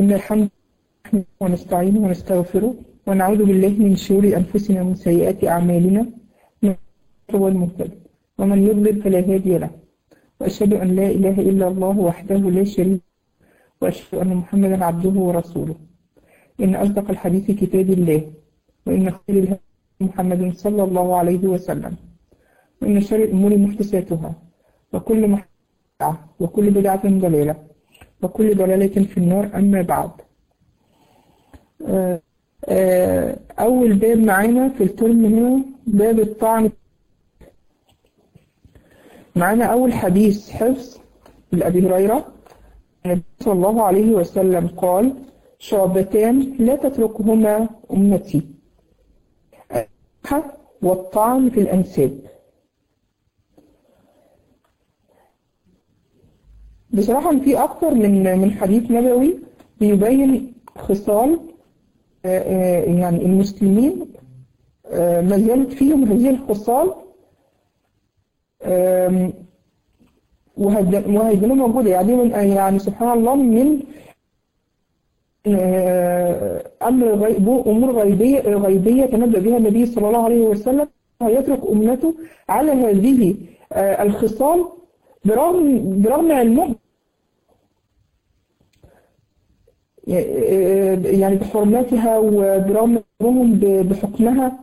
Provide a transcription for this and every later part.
إن الحمد لله ونستعينه ونستغفره ونعوذ بالله من شرور أنفسنا ومن سيئات أعمالنا من هو المهتد ومن يضلل فلا هادي له وأشهد أن لا إله إلا الله وحده لا شريك وأشهد أن محمدا عبده ورسوله إن أصدق الحديث كتاب الله وإن خير الهدي محمد صلى الله عليه وسلم وإن شر الأمور محدثاتها وكل محدثة وكل بدعة ضلالة وكل ضلالة في النار أما بعد آه، آه، أول باب معانا في الترم هنا باب الطعن معانا أول حديث حفظ لأبي هريرة النبي صلى الله عليه وسلم قال شعبتان لا تتركهما أمتي الحق والطعن في الأنساب بصراحة في أكتر من من حديث نبوي بيبين خصال آه، آه، يعني المسلمين آه، ما زالت فيهم هذه الخصال آم، وهد- وهيكونوا موجودة يعني من يعني سبحان الله من آه، أمر غيب أمور غيبية غيبية تنبأ بها النبي صلى الله عليه وسلم هيترك أمته على هذه آه، الخصال برغم برغم علمهم يعني بحرمتها وبرغم علمهم ب- بحكمها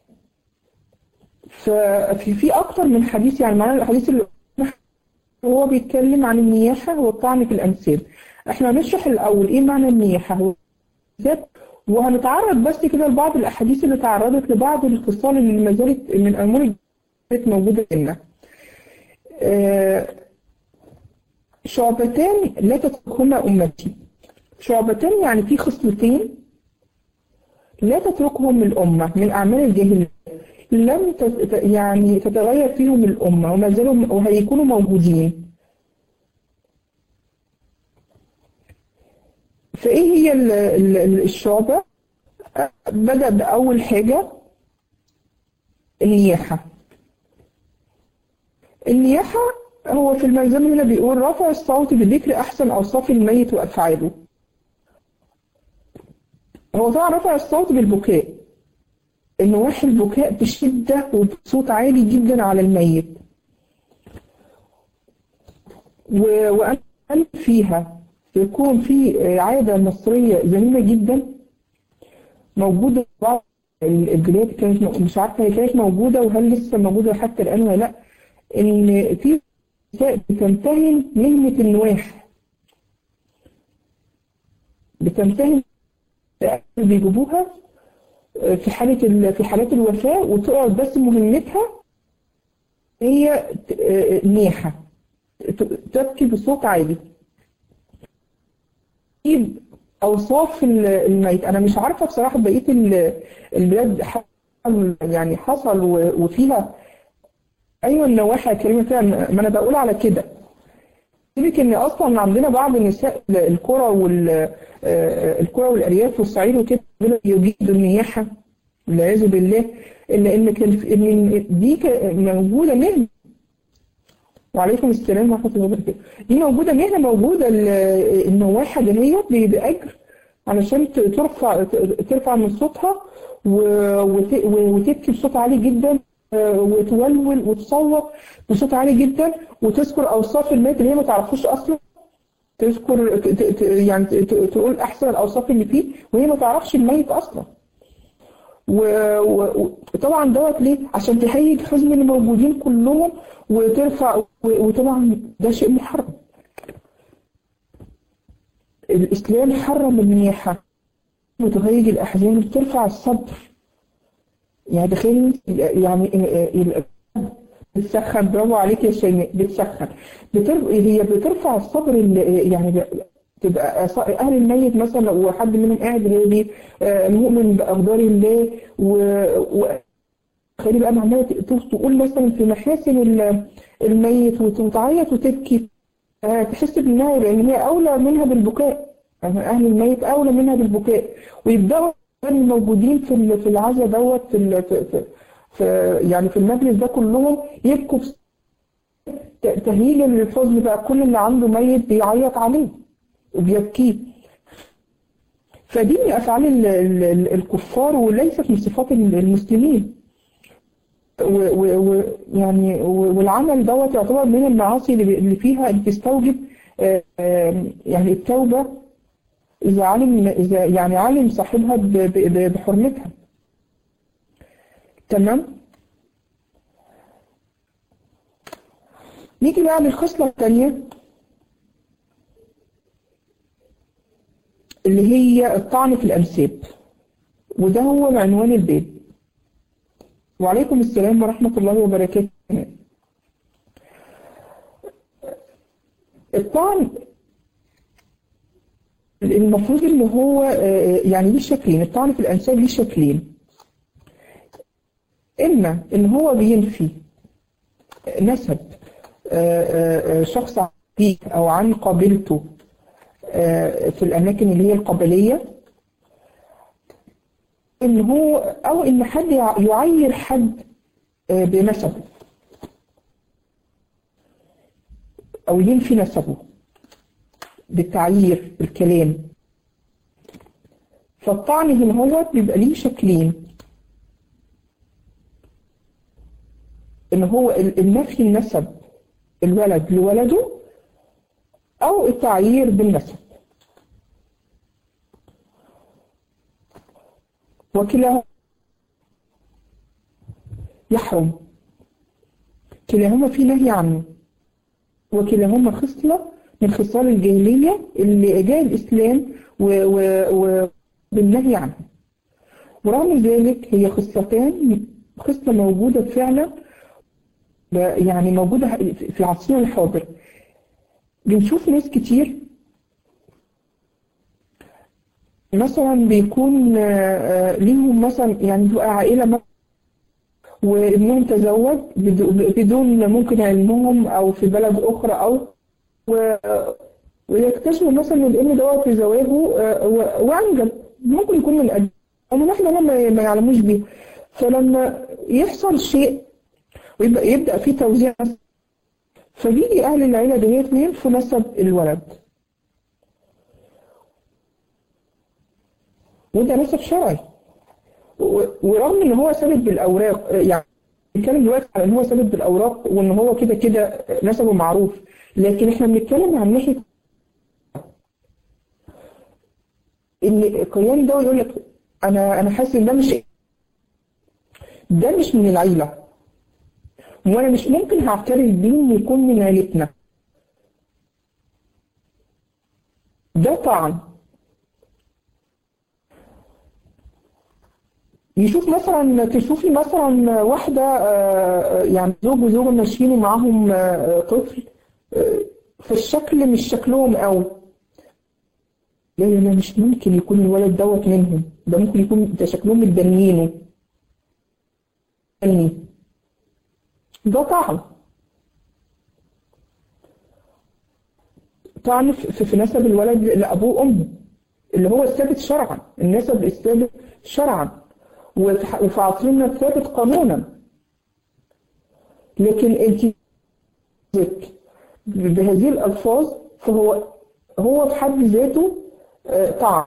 ففي في أكتر من حديث يعني معانا الحديث اللي هو بيتكلم عن النياحة والطعن في الأنساب احنا هنشرح الأول إيه معنى النياحة والأنساب وهنتعرض بس كده لبعض الأحاديث اللي تعرضت لبعض الخصال اللي ما زالت من أمور كانت موجودة لنا آه، شعبتان لا تتركهما أمتي شعبتان يعني في خصلتين لا تتركهم الأمة من أعمال الجاهلية لم تت- يعني تتغير فيهم الأمة وما زالوا وهيكونوا موجودين فإيه هي ال- ال- ال- الشعبة؟ بدأ بأول حاجة النياحة النياحة هو في الملزمة هنا بيقول رفع الصوت بذكر أحسن أوصاف الميت وأفعاله هو طبعا رفع الصوت بالبكاء إنه واحد البكاء بشدة وبصوت عالي جدا على الميت و- وأنا فيها يكون في عادة مصرية ذميمة جدا موجودة في بعض ال- البلاد كانت م- مش عارفة هي كانت موجودة وهل لسه موجودة حتى الآن ولا لأ إن في نساء بتمتهن مهنة النواح بتمتهن بيجيبوها في حالة ال- في حالات الوفاة وتقعد بس مهمتها هي ت- نياحة ت- تبكي بصوت عالي تجيب أوصاف ال- الميت أنا مش عارفة بصراحة بقية ال- البلاد حصل يعني حصل و- وفيها أيوة النواحي يا كريمة فعلا ما أنا بقول على كده سيبك إن أصلا عندنا بعض النساء القرى وال آه، القرى والأرياف والصعيد وكده دول يجيدوا النياحة والعياذ بالله إن إن كان إن دي ك- موجودة مهنة وعليكم السلام ورحمة الله وبركاته دي موجودة مهنة موجودة ال- النواحة دهيت ب- بأجر علشان ت- ترفع ت- ترفع من صوتها و- وت- وتبكي بصوت عالي جدا آه، وتولول وتصوت بصوت عالي جدا وتذكر أوصاف الميت اللي هي ما تعرفوش أصلا تذكر ت- ت- ت- يعني ت- ت- تقول أحسن الأوصاف اللي فيه وهي ما تعرفش الميت أصلا و- و- وطبعا دوت ليه؟ عشان تهيج حزن اللي موجودين كلهم وترفع و- وطبعا ده شيء محرم. الإسلام حرم النياحة وتهيج الأحزان وترفع الصبر. يعني تخيل يعني ال- بتسخن برافو عليك يا شيماء بتسخن بتر... هي بترفع الصبر ال- يعني ب- تبقى أص- أهل الميت مثلا لو حد منهم قاعد هادي آه، مؤمن بأقدار الله و, و... خلي بقى عمالة ت- تقول مثلا في محاسن ال- الميت وت- وتعيط وتبكي آه، تحس بإنها لأن هي أولى منها بالبكاء يعني أهل الميت أولى منها بالبكاء ويبدأوا الموجودين في ال- في العزا دوت في, ال- في, في, في يعني في المجلس ده كلهم يبكوا بس- ت- تهيجا للحزن بقى كل اللي عنده ميت بيعيط عليه وبيبكيه فدي من أفعال ال- ال- ال- الكفار وليست من صفات المسلمين و- و- و- يعني و- والعمل دوت يعتبر من المعاصي اللي اللي فيها اللي بتستوجب آه، آه، يعني التوبة إذا علم إذا يعني علم صاحبها ب- ب- بحرمتها تمام نيجي بقى للخصلة الثانية اللي هي الطعن في الأنساب وده هو عنوان الباب وعليكم السلام ورحمة الله وبركاته الطعن المفروض ان هو آه، يعني ليه شكلين الطعن في الأنساب ليه شكلين إما إن هو بينفي نسب آه، آه، آه، شخص فيه أو عن قابلته آه، في الأماكن اللي هي القبلية إن هو أو إن حد يع- يعير حد آه، بنسبه أو ينفي نسبه بالتعيير بالكلام فالطعن هنا هو بيبقى ليه شكلين إن هو ال- النفي النسب الولد لولده أو التعيير بالنسب وكلاهما يحرم كلاهما في نهي عنه وكلاهما خصلة من خصال الجاهلية اللي جاء الإسلام و- و- وبالنهي عنها ورغم ذلك هي خصلتان خصلة موجودة فعلا ب- يعني موجودة في العصر الحاضر بنشوف ناس كتير مثلا بيكون آه، آه، ليهم مثلا يعني تبقى عائلة مثلا وابنهم تزوج بدو- بدون ممكن علمهم أو في بلد أخرى أو و- ويكتشفوا مثلا إن الابن دوت في زواجه آه، و- وأنجب ممكن يكون من أجل أو من واحدة هم ما ما يعلموش بيه فلما يحصل شيء ويبقى يبدأ في توزيع فبيجي أهل العيلة ديت وينفوا نسب الولد وده نسب شرعي و- ورغم ان هو ثابت بالاوراق يعني بنتكلم دلوقتي على ان هو ثابت بالاوراق وان هو كده كده نسبه معروف لكن احنا بنتكلم عن ناحيه ان القيام ده يقول لك انا انا حاسس ان ده مش ده مش من العيله وانا مش ممكن هعترف بيه انه يكون من عيلتنا ده طعن يشوف مثلا تشوفي مثلا واحدة آه، يعني زوج وزوجة ماشيين ومعاهم آه، طفل آه، في الشكل مش شكلهم قوي لا لا لا مش ممكن يكون الولد دوت منهم ده ممكن يكون ده شكلهم متبنيينه تاني. ده طعن طعن في في نسب الولد لأبوه وأمه اللي هو الثابت شرعا النسب الثابت شرعا وفي وفي عصرنا الثابت قانونا لكن انت بهذه الألفاظ فهو هو في حد ذاته آه، طعن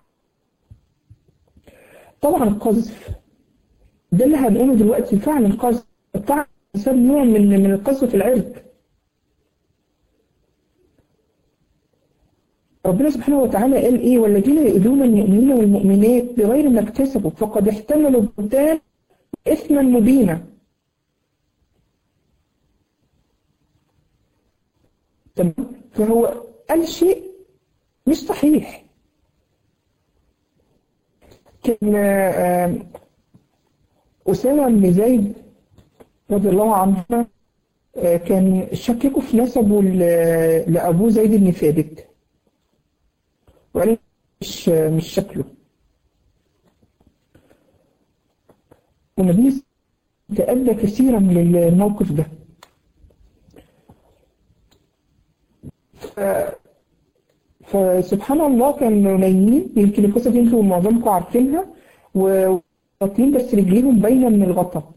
طبعا القذف ده اللي هنقوله دلوقتي فعلا قذف الطعن بسبب نوع من من القذف في العرض ربنا سبحانه وتعالى قال ايه والذين يؤذون المؤمنين والمؤمنات بغير ما اكتسبوا فقد احتملوا بهتان اثما مبينا تمام فهو قال شيء مش صحيح كان آه، أسامة بن زيد رضي الله عنه آه، كان شككوا في نسبه ل- لأبوه زيد بن ثابت وقال مش مش شكله والنبي تأدى كثيرا للموقف ده ف- فسبحان الله كانوا نايمين يمكن القصة دي انتوا معظمكم عارفينها وغاطين بس رجليهم باينة من الغطا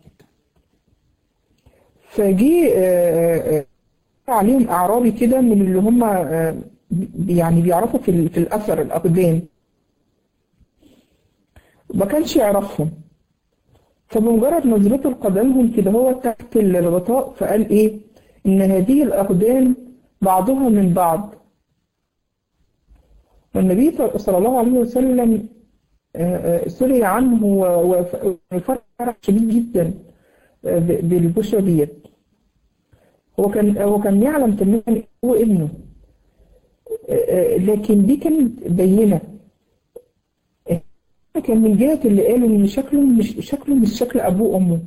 فجي آه، آه، عليهم أعرابي كده من اللي هم آه، يعني بيعرفوا في ال- في الأثر الأقدام ما كانش يعرفهم فبمجرد نظرته لقدمهم كده هو تحت الغطاء فقال ايه ان هذه الاقدام بعضها من بعض والنبي صلى الله عليه وسلم سري عنه وفرح شديد جدا بالبشرى ديت هو كان هو كان يعلم تماما هو ابنه لكن دي كانت بينه كان من جهة اللي قالوا إن شكله مش شكله مش شكل أبوه وأمه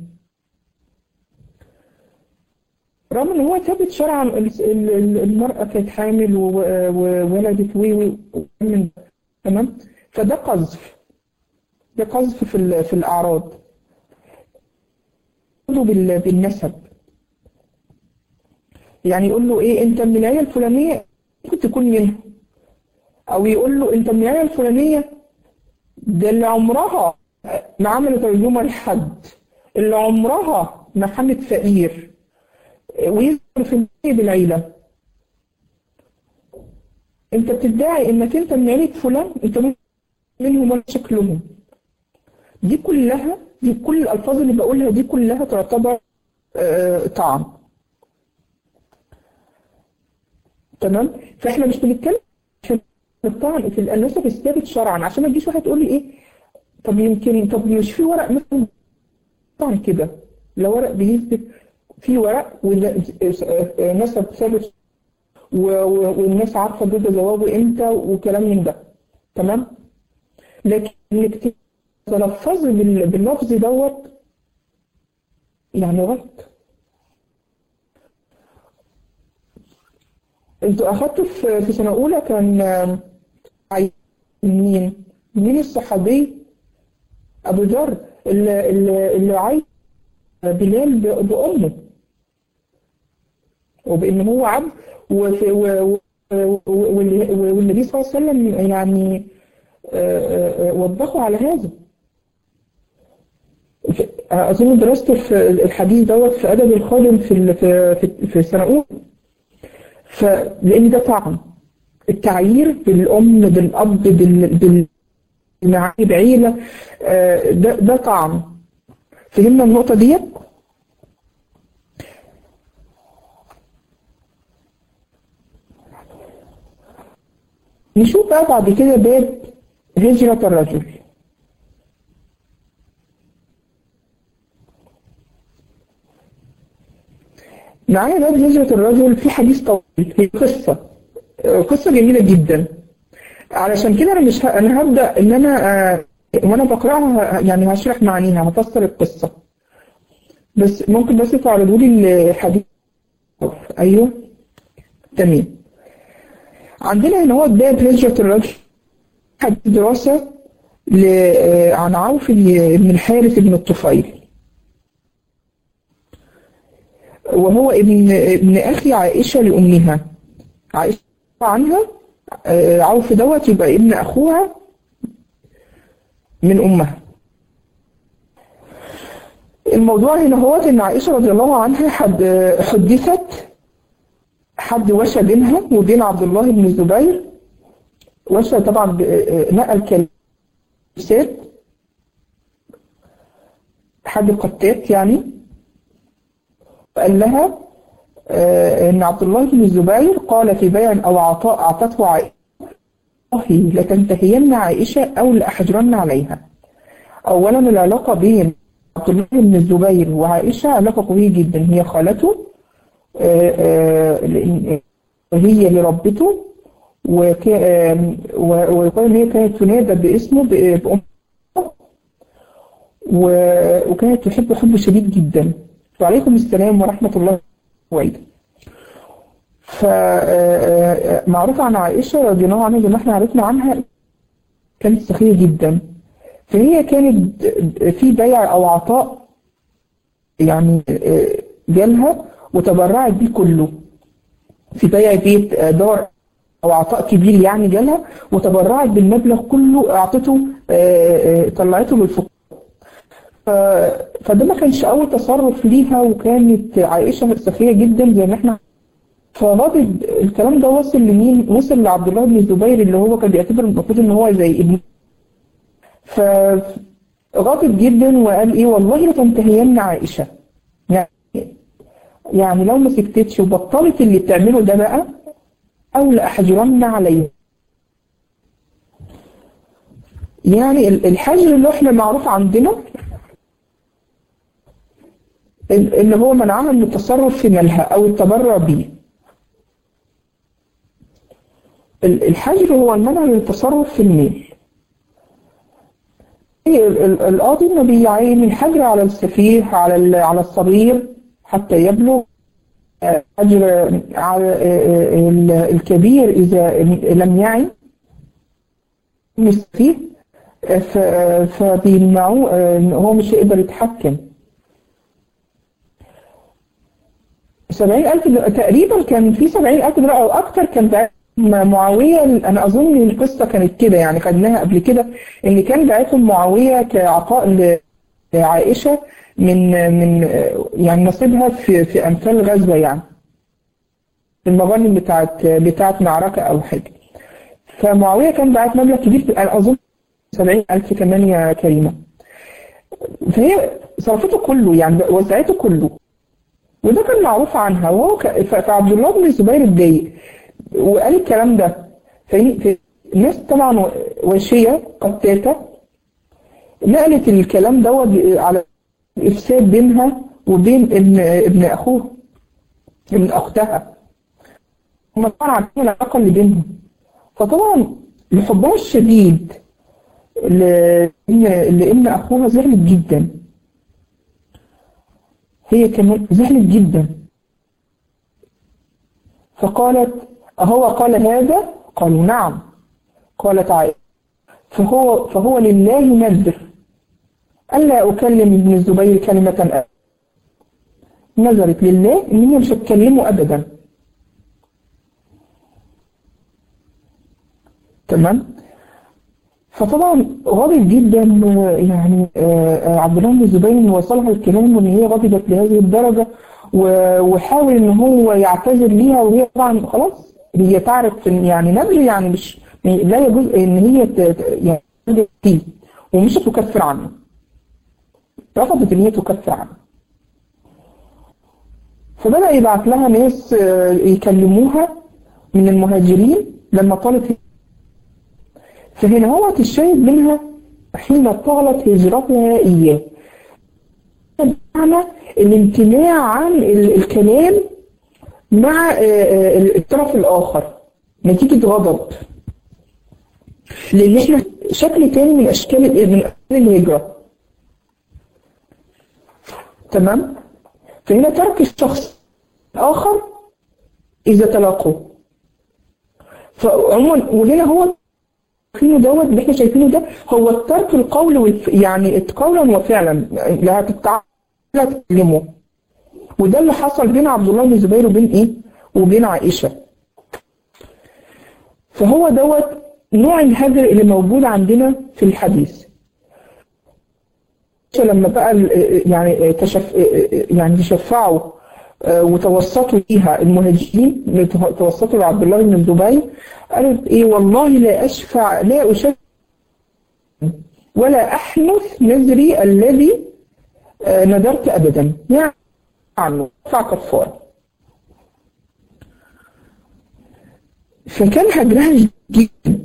رغم إن هو ثابت شرعا المرأة كانت حامل وولدت و تمام فده قذف ده قذف في في الأعراض بالنسب يعني يقول له إيه أنت من العيلة الفلانية ممكن تكون منها أو يقول له أنت من العيلة الفلانية ده اللي عمرها ما عملت عزومة لحد اللي عمرها ما حمت فقير ويظهر في النهاية بالعيلة انت بتدعي انك انت من عيلة فلان انت منهم ولا شكلهم دي كلها دي كل الالفاظ اللي بقولها دي كلها تعتبر آه طعن تمام فاحنا مش بنتكلم الطعن في النسب الثابت شرعا عشان ما تجيش واحد تقول لي ايه طب يمكن طب مش في ورق مثلا طعن كده لو ورق بيثبت في ورق ونسب ثابت والناس عارفه ده جوابه امتى وكلام من ده تمام لكن انك تلفظي باللفظ دوت يعني غلط انتوا اخدتوا في سنه اولى كان مين؟ مين الصحابي؟ أبو ذر اللي, اللي, اللي عايز بلال بأمه وبإن هو عبد والنبي صلى الله عليه وسلم يعني وضحوا على هذا أظن درست في الحديث دوت في أدب الخادم في في في سنة أولى فلأن ده طعن التعيير بالأم بالأب بال بالمعاني بعيلة ده ده طعن فهمنا النقطة ديت؟ نشوف بقى بعد كده باب هجرة الرجل معايا باب هجرة الرجل في حديث طويل هي قصة قصة جميلة جدا علشان كده انا مش ه... انا هبدا ان انا آه وانا بقراها يعني هشرح معانيها هفسر القصه بس ممكن بس تعرضوا لي الحديث ايوه تمام عندنا هنا هو باب هجرة الرجل حديث دراسة ل... عن عوف بن الحارث بن الطفيل وهو ابن ابن اخي عائشه لامها عائشه عنها عوف دوت يبقى ابن اخوها من امها الموضوع هنا هو ان عائشه رضي الله عنها حد حدثت حد وشى بينها وبين عبد الله بن الزبير وشى طبعا نقل كلمات حد قتات يعني قال لها ان عبد الله بن الزبير قال في بيع او عطاء اعطته عائشه والله لتنتهين عائشه او لاحجرن عليها اولا العلاقه بين عبد الله بن الزبير وعائشه علاقه قويه جدا هي خالته هي لربته ويقال ان هي كانت تنادى باسمه بأم وكانت تحب حب شديد جدا وعليكم السلام ورحمة الله وبركاته فمعروف عن عائشة رضي الله عنها زي ما احنا عرفنا عنها كانت سخية جدا فهي كانت في بيع أو عطاء يعني جالها وتبرعت بيه كله في بيع بيت دار أو عطاء كبير يعني جالها وتبرعت بالمبلغ كله أعطته طلعته للفقراء فده ما كانش أول تصرف ليها وكانت عائشة سخية جدا زي ما احنا فغضب الكلام ده وصل لمين؟ وصل لعبد الله بن الزبير اللي هو كان بيعتبر المفروض ان هو زي ابنه. ف غاضب جدا وقال ايه والله لتنتهين عائشة يعني يعني لو ما سكتتش وبطلت اللي بتعمله ده بقى او لاحجرن عليه يعني الحجر اللي احنا معروف عندنا اللي هو منعها من التصرف في مالها او التبرع به الحجر هو المنع من التصرف في المال القاضي ما بيعين الحجر على السفيه على على الصغير حتى يبلغ حجر على الكبير إذا لم يعي السفيه فبيمنعوه هو مش هيقدر يتحكم سبعين ألف تقريبا كان في سبعين ألف دولار أو أكتر كان معاوية أنا أظن القصة كانت كده يعني خدناها قبل كده إن كان بعتهم معاوية كعطاء لعائشة من من يعني نصيبها في في أمثال غزوة يعني في المغانم بتاعت بتاعت معركة أو حاجة فمعاوية كان بعت مبلغ كبير أنا أظن سبعين ألف كمان يا كريمة فهي صرفته كله يعني وزعته كله وده كان معروف عنها وهو ك... فعبد الله بن الزبير اتضايق وقال الكلام ده الناس طبعا وشية قتاتة نقلت الكلام دوت على الإفساد بينها وبين ابن ابن أخوه ابن أختها هم طبعا عارفين العلاقة اللي بينهم فطبعا لحبها الشديد لأن لأن أخوها زعلت جدا هي كمان زعلت جدا فقالت أهو قال هذا؟ قالوا نعم قالت عائشة فهو, فهو لله نذر ألا أكلم ابن الزبير كلمة أبدا نذرت لله إن هي مش هتكلمه أبدا تمام فطبعا غاضب جدا يعني عبد الله بن الزبير وصلها الكلام وان هي غضبت لهذه الدرجه وحاول ان هو يعتذر ليها وهي طبعا خلاص هي تعرف يعني نذر يعني مش لا يجوز ان هي يعني فيه ومش تكفر عنه رفضت ان هي تكفر عنه فبدأ يبعت لها ناس يكلموها من المهاجرين لما طالت فهنا هو الشاهد منها حين طالت هجرتها إياه معنى الامتناع عن الكلام مع الطرف الآخر نتيجة غضب لأن احنا شكل تاني من أشكال من أشكال الهجرة تمام فهنا ترك الشخص الآخر إذا تلاقوا فعموما وهنا هو شايفينه دوت اللي احنا شايفينه ده هو ترك القول والف... يعني قولا وفعلا لا هتتعلم لا تكلمه وده اللي حصل بين عبد الله بن الزبير وبين ايه وبين عائشه فهو دوت نوع الهجر اللي موجود عندنا في الحديث لما بقى يعني تشف يعني تشفعوا وتوسطوا ليها المهاجرين توسطوا لعبد الله بن الزبير قالت ايه والله لا اشفع لا اشفع ولا احنث نذري الذي نذرت ابدا يعني ادفع كفاره فكان هجرها جدا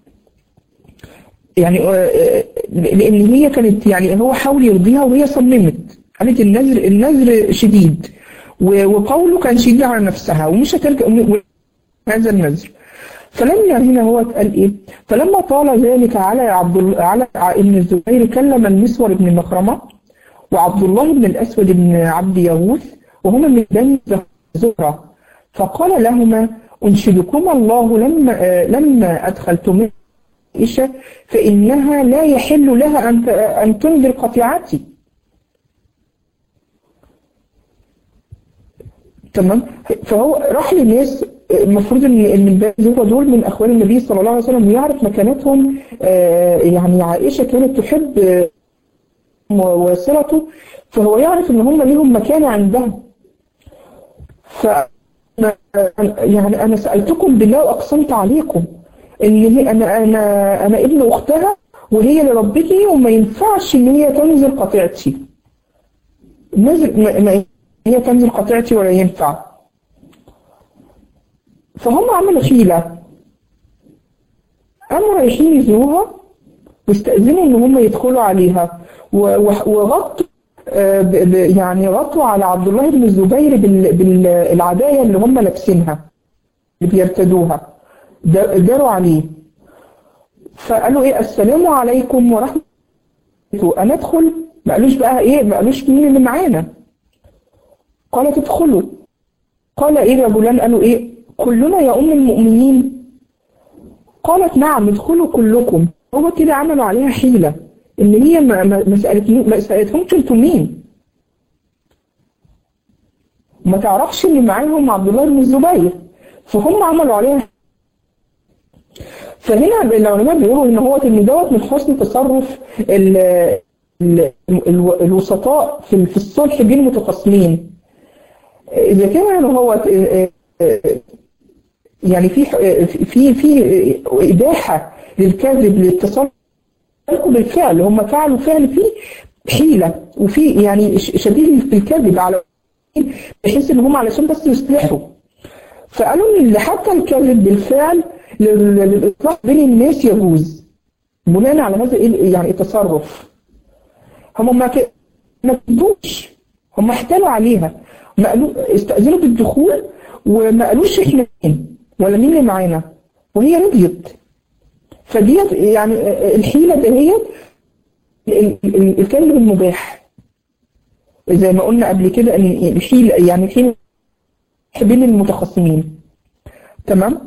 يعني لان هي كانت يعني هو حاول يرضيها وهي صممت قالت النذر النذر شديد وقوله كان شديد على نفسها ومش هترجع هذا النذر فلما هنا هو قال ايه فلما طال ذلك على عبد على ابن الزبير كلم المسور بن مخرمه وعبد الله بن الاسود بن عبد يغوث وهما من بني زهره فقال لهما انشدكما الله لما لما ادخلتم عائشه فانها لا يحل لها ان ان تنذر قطيعتي تمام فهو راح للناس المفروض ان ان هو دول من اخوان النبي صلى الله عليه وسلم ويعرف مكانتهم يعني عائشه كانت تحب وصلته فهو يعرف ان هم ليهم مكانه عندها ف يعني انا سالتكم بالله واقسمت عليكم ان هي انا انا انا ابن اختها وهي اللي ربتني وما ينفعش ان هي تنزل قطيعتي نزل ما ما هي تنزل قطيعتي ولا ينفع فهم عملوا حيلة قاموا رايحين يزوروها واستأذنوا ان هم يدخلوا عليها و- و- وغطوا آه، ب- ب- يعني غطوا على عبد الله بن الزبير بال- بالعباية اللي هم لابسينها اللي بيرتدوها دا- داروا عليه فقالوا ايه السلام عليكم ورحمة الله انا ادخل ما قالوش بقى ايه ما قالوش مين اللي معانا قالت ادخلوا قال ايه رجلان قالوا ايه كلنا يا ام المؤمنين قالت نعم ادخلوا كلكم هو كده عملوا عليها حيلة ان هي ما ما ما سألت- ما سألتهمش انتوا مين ما تعرفش ان معاهم عبد الله بن الزبير فهم عملوا عليها فهنا العلماء بيقولوا ان هو ان دوت من حسن تصرف ال ال ال الوسطاء في في الصلح بين المتخاصمين اذا كان هو يعني في في في اباحه للكذب للتصرف بالفعل هم فعلوا فعل فيه حيله وفي يعني ش- شبيه بالكذب على بحيث ان هم علشان بس يصلحوا فقالوا ان حتى الكذب بالفعل لل- للاصلاح بين الناس يجوز بناء على هذا ال- يعني التصرف هم ما ك- ما كذبوش هم احتالوا عليها ما قالوا استأذنوا بالدخول وما قالوش احنا مين ولا مين اللي معانا وهي رضيت فديت يعني الحيلة دهيت ال- ال- الكلب المباح زي ما قلنا قبل كده ان الحيلة يعني الحيلة بين المتخاصمين تمام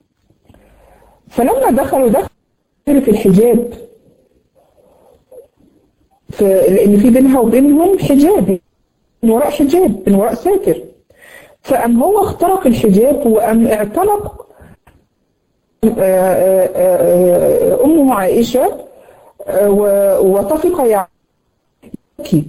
فلما دخلوا دخلوا في الحجاب ف- لان في بينها وبينهم حجاب من وراء حجاب من وراء ساتر فقام هو اخترق الحجاب وقام اعتنق آه، آه، آه، أمه عائشة آه، و- وطفق يبكي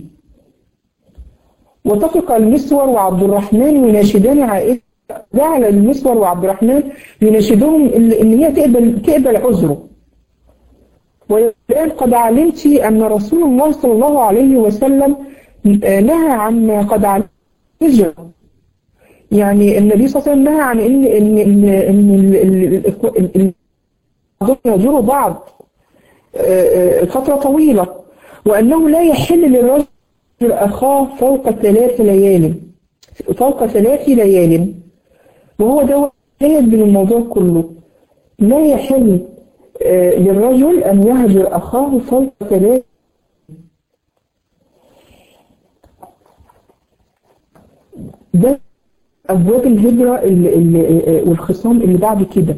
وطفق المسور وعبد الرحمن يناشدان عائشة جعل المسور وعبد الرحمن يناشدهم إن إن هي تقبل تقبل عذره والآن قد علمت أن رسول الله صلى الله عليه وسلم آه، نهى عما قد علمت هجرة يعني النبي صلى الله عليه وسلم نهى عن ان ان ان ان ال- ال- ال- ال- ال- بعضهم يهجروا بعض آه، آه، فترة طويلة وأنه لا يحل للرجل أخاه فوق ثلاث ليال فوق ثلاث ليال وهو ده شاهد من الموضوع كله لا يحل آه، للرجل أن يهجر أخاه فوق ثلاث ده أبواب الهجرة اللي اللي والخصام اللي بعد كده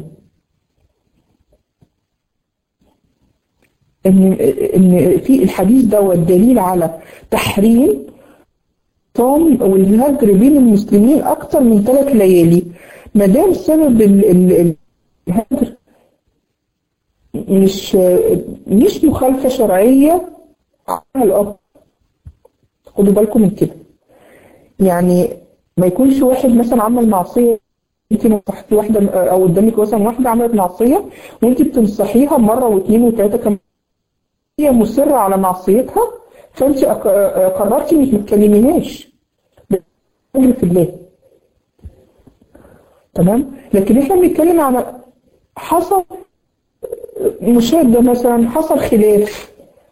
إن إن في الحديث ده الدليل على تحريم صوم والهجر بين المسلمين أكتر من ثلاث ليالي ما دام سبب ال- ال- الهجر مش مش مخالفة شرعية على الأرض خدوا بالكم من كده يعني ما يكونش واحد مثلا عمل معصية انت نصحتي واحدة او قدامك مثلا واحدة عملت معصية وانت بتنصحيها مرة واثنين وثلاثة كمان هي مصرة على معصيتها فانت أق- قررتي انك ما تكلميهاش بأجر في الله تمام لكن احنا بنتكلم على حصل مشادة مثلا حصل خلاف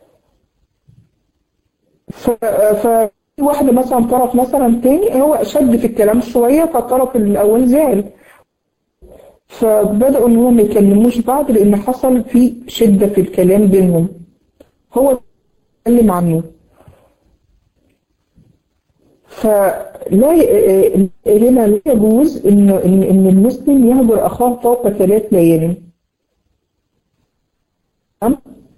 ف... ف واحدة مثلا طرف مثلا تاني هو شد في الكلام شوية فالطرف الأول زعل فبدأوا إن هم ما يكلموش بعض لأن حصل في شدة في الكلام بينهم هو اتكلم عنه فلا ي- هنا لا يجوز إن إن إن المسلم يهجر أخاه فوق ثلاث ليال تمام؟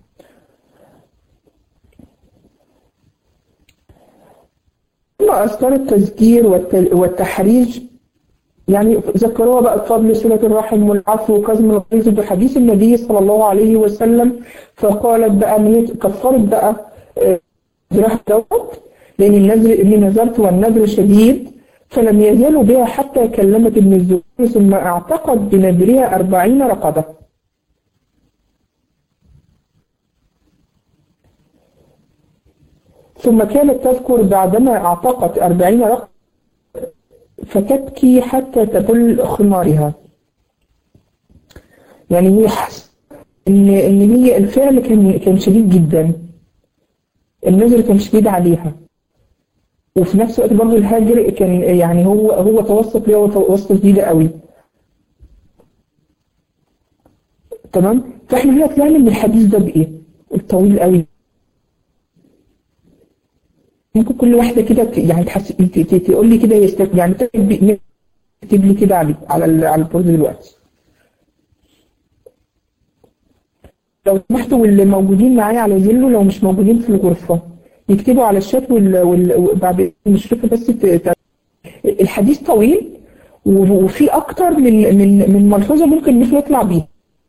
أما أذكار التذكير والت- والتحريج يعني ذكروها بقى بفضل صلة الرحم والعفو وكظم الغيظ بحديث النبي صلى الله عليه وسلم فقالت بقى إن هي كفرت بقى آه، جراح دوت لأن النذر إني نذرت والنذر شديد فلم يزالوا بها حتى كلمت ابن الزبير ثم اعتقد بنذرها أربعين رقبة ثم كانت تذكر بعدما اعتقت أربعين رقم فتبكي حتى تبل خمارها يعني هي حس ان ان هي الفعل كان كان شديد جدا النزل كان شديد عليها وفي نفس الوقت برضه الهجر كان يعني هو هو توسط ليها وتوسط شديدة قوي تمام فاحنا هنا طلعنا من الحديث ده بايه الطويل قوي ممكن كل واحدة كده ت- يعني تحس ت- ت- تقول لي كده يستك يعني تكتب تكتب لي كده على على ال- على البورد دلوقتي لو سمحتوا واللي موجودين معايا على زيلو لو مش موجودين في الغرفة يكتبوا على الشات وال... وال... وبعد المشرفة بس ت... ت... الحديث طويل و- وفي أكتر من من من ملحوظة ممكن مثل يطلع بيها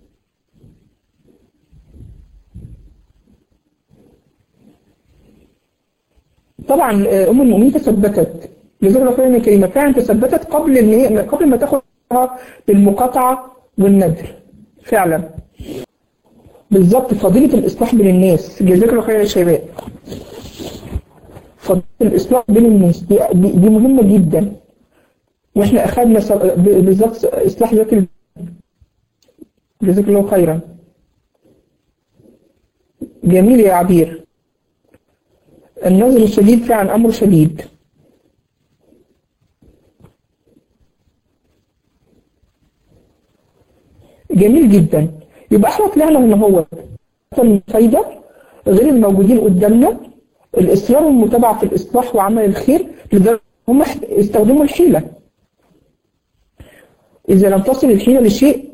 طبعا آه، أم المؤمنين تثبتت جزاك الله خيرا يا كريمة فعلا تثبتت قبل إن هي قبل ما تاخدها بالمقاطعة والندر فعلا بالظبط فضيلة الإصلاح بين الناس جزاك الله خير يا شباب فضيلة الإصلاح بين الناس دي, دي, دي مهمة جدا وإحنا أخذنا س- ب- بالظبط إصلاح ذات ال- جزاك الله خيرا جميل يا عبير النظر الشديد فعلا أمر شديد جميل جدا يبقى احنا طلعنا ان هو من فايدة غير الموجودين قدامنا الإصرار والمتابعة في الإصلاح وعمل الخير لدرجة هم استخدموا الحيلة إذا لم تصل الحيلة لشيء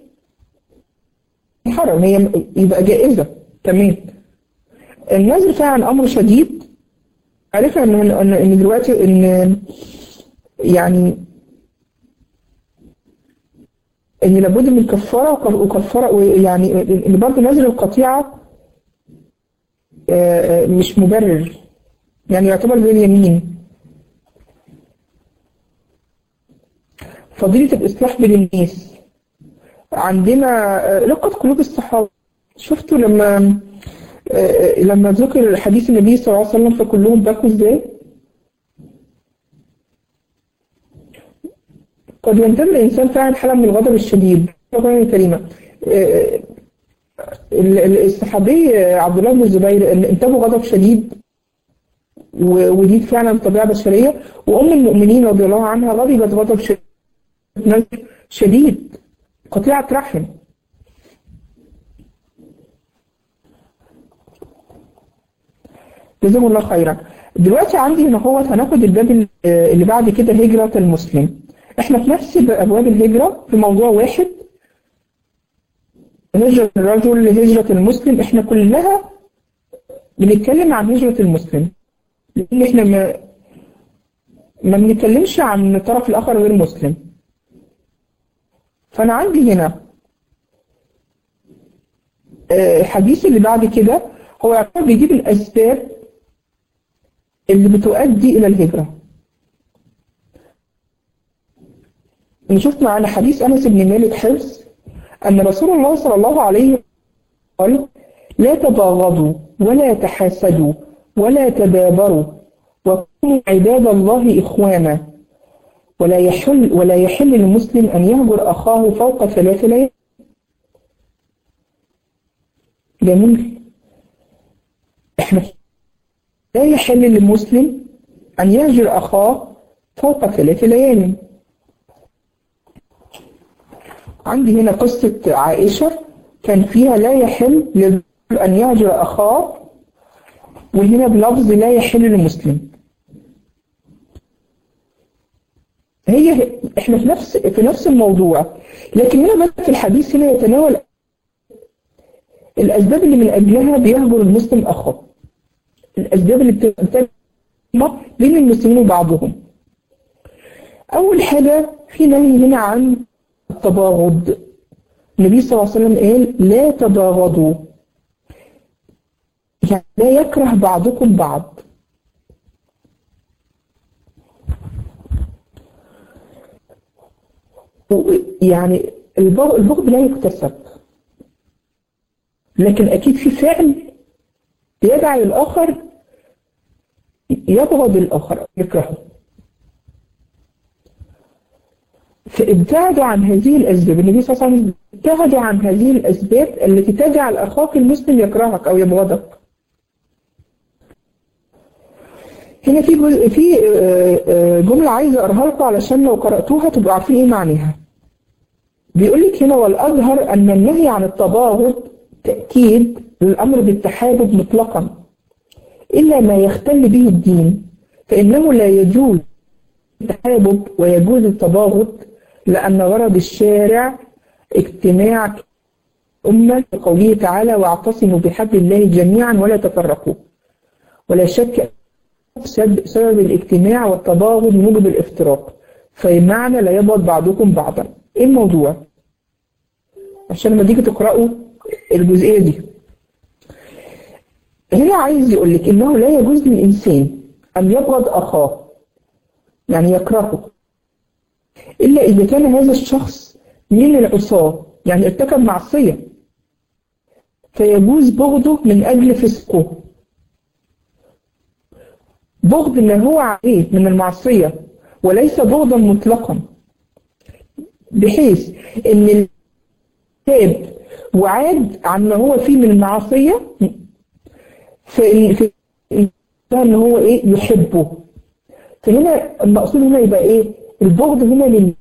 حرام هي يبقى جائزة تمام النذر فعلا أمر شديد عرفنا إن إن إن دلوقتي إن يعني ان لابد من كفاره وك- وكفاره يعني ان برضه نذر القطيعه آه، آه، مش مبرر يعني يعتبر زي اليمين فضيلة الإصلاح بين الناس عندنا آه، رقة قلوب الصحابة شفتوا لما آه، لما ذكر حديث النبي صلى الله عليه وسلم فكلهم بكوا ازاي؟ قد ينتبه الإنسان فعلا حالة من الغضب الشديد ربنا كريمة آه، ال- ال- الصحابي آه، عبد الله بن الزبير اللي انتابه غضب شديد و- ودي فعلا طبيعة بشرية وأم المؤمنين رضي الله عنها غضبت غضب شديد شديد قطيعة رحم جزاهم الله خيرا دلوقتي عندي هنا هو هناخد الباب ال- اللي بعد كده هجرة المسلم احنا في نفس ابواب الهجرة في موضوع واحد هجرة الرجل لهجرة المسلم احنا كلها بنتكلم عن هجرة المسلم لان احنا ما ما بنتكلمش عن الطرف الاخر غير مسلم فانا عندي هنا آه، الحديث اللي بعد كده هو يعتبر بيجيب الاسباب اللي بتؤدي الى الهجره نشوف معانا حديث أنس بن مالك حفظ أن رسول الله صلى الله عليه وسلم قال لا تباغضوا ولا تحاسدوا ولا تدابروا وكونوا عباد الله إخوانا ولا يحل ولا يحل للمسلم أن يهجر أخاه فوق ثلاث ليال جميل احنا لا يحل للمسلم أن يهجر أخاه فوق ثلاث ليال عندي هنا قصة عائشة كان فيها لا يحل للرجل أن يهجر أخاه وهنا بلفظ لا يحل للمسلم هي احنا في نفس في نفس الموضوع لكن هنا بس الحديث هنا يتناول الأسباب اللي من أجلها بيهجر المسلم أخاه الأسباب اللي بتبقى بين المسلمين وبعضهم أول حاجة في نهي هنا عن التباغض النبي صلى الله عليه وسلم قال لا تباغضوا يعني لا يكره بعضكم بعض يعني البغض لا يكتسب لكن أكيد في فعل يجعل الآخر يبغض الآخر يكرهه فابتعدوا عن هذه الأسباب النبي صلى الله عليه وسلم ابتعدوا عن هذه الأسباب التي تجعل أخاك المسلم يكرهك أو يبغضك هنا في جزء في جملة عايزة أقراها لكم علشان لو قرأتوها تبقوا عارفين إيه معناها بيقول لك هنا والأظهر أن النهي عن التباغض تأكيد للأمر بالتحابب مطلقا إلا ما يختل به الدين فإنه لا يجوز التحابب ويجوز التباغض لأن غرض الشارع اجتماع أمة بقوله تعالى واعتصموا بحبل الله جميعا ولا تفرقوا ولا شك سبب الاجتماع والتباغض موجب الافتراق فمعنى لا يبغض بعضكم بعضا ايه الموضوع عشان لما تيجي تقرأوا الجزئية دي هنا عايز يقول لك انه لا يجوز للانسان ان يبغض اخاه يعني يكرهه الا اذا كان هذا الشخص من العصاة يعني ارتكب معصية فيجوز بغضه من اجل فسقه بغض ما هو عليه من المعصية وليس بغضا مطلقا بحيث ان التاب وعاد عن ما هو فيه من المعصية فإن ان هو ايه يحبه فهنا المقصود هنا يبقى ايه البغض هنا لله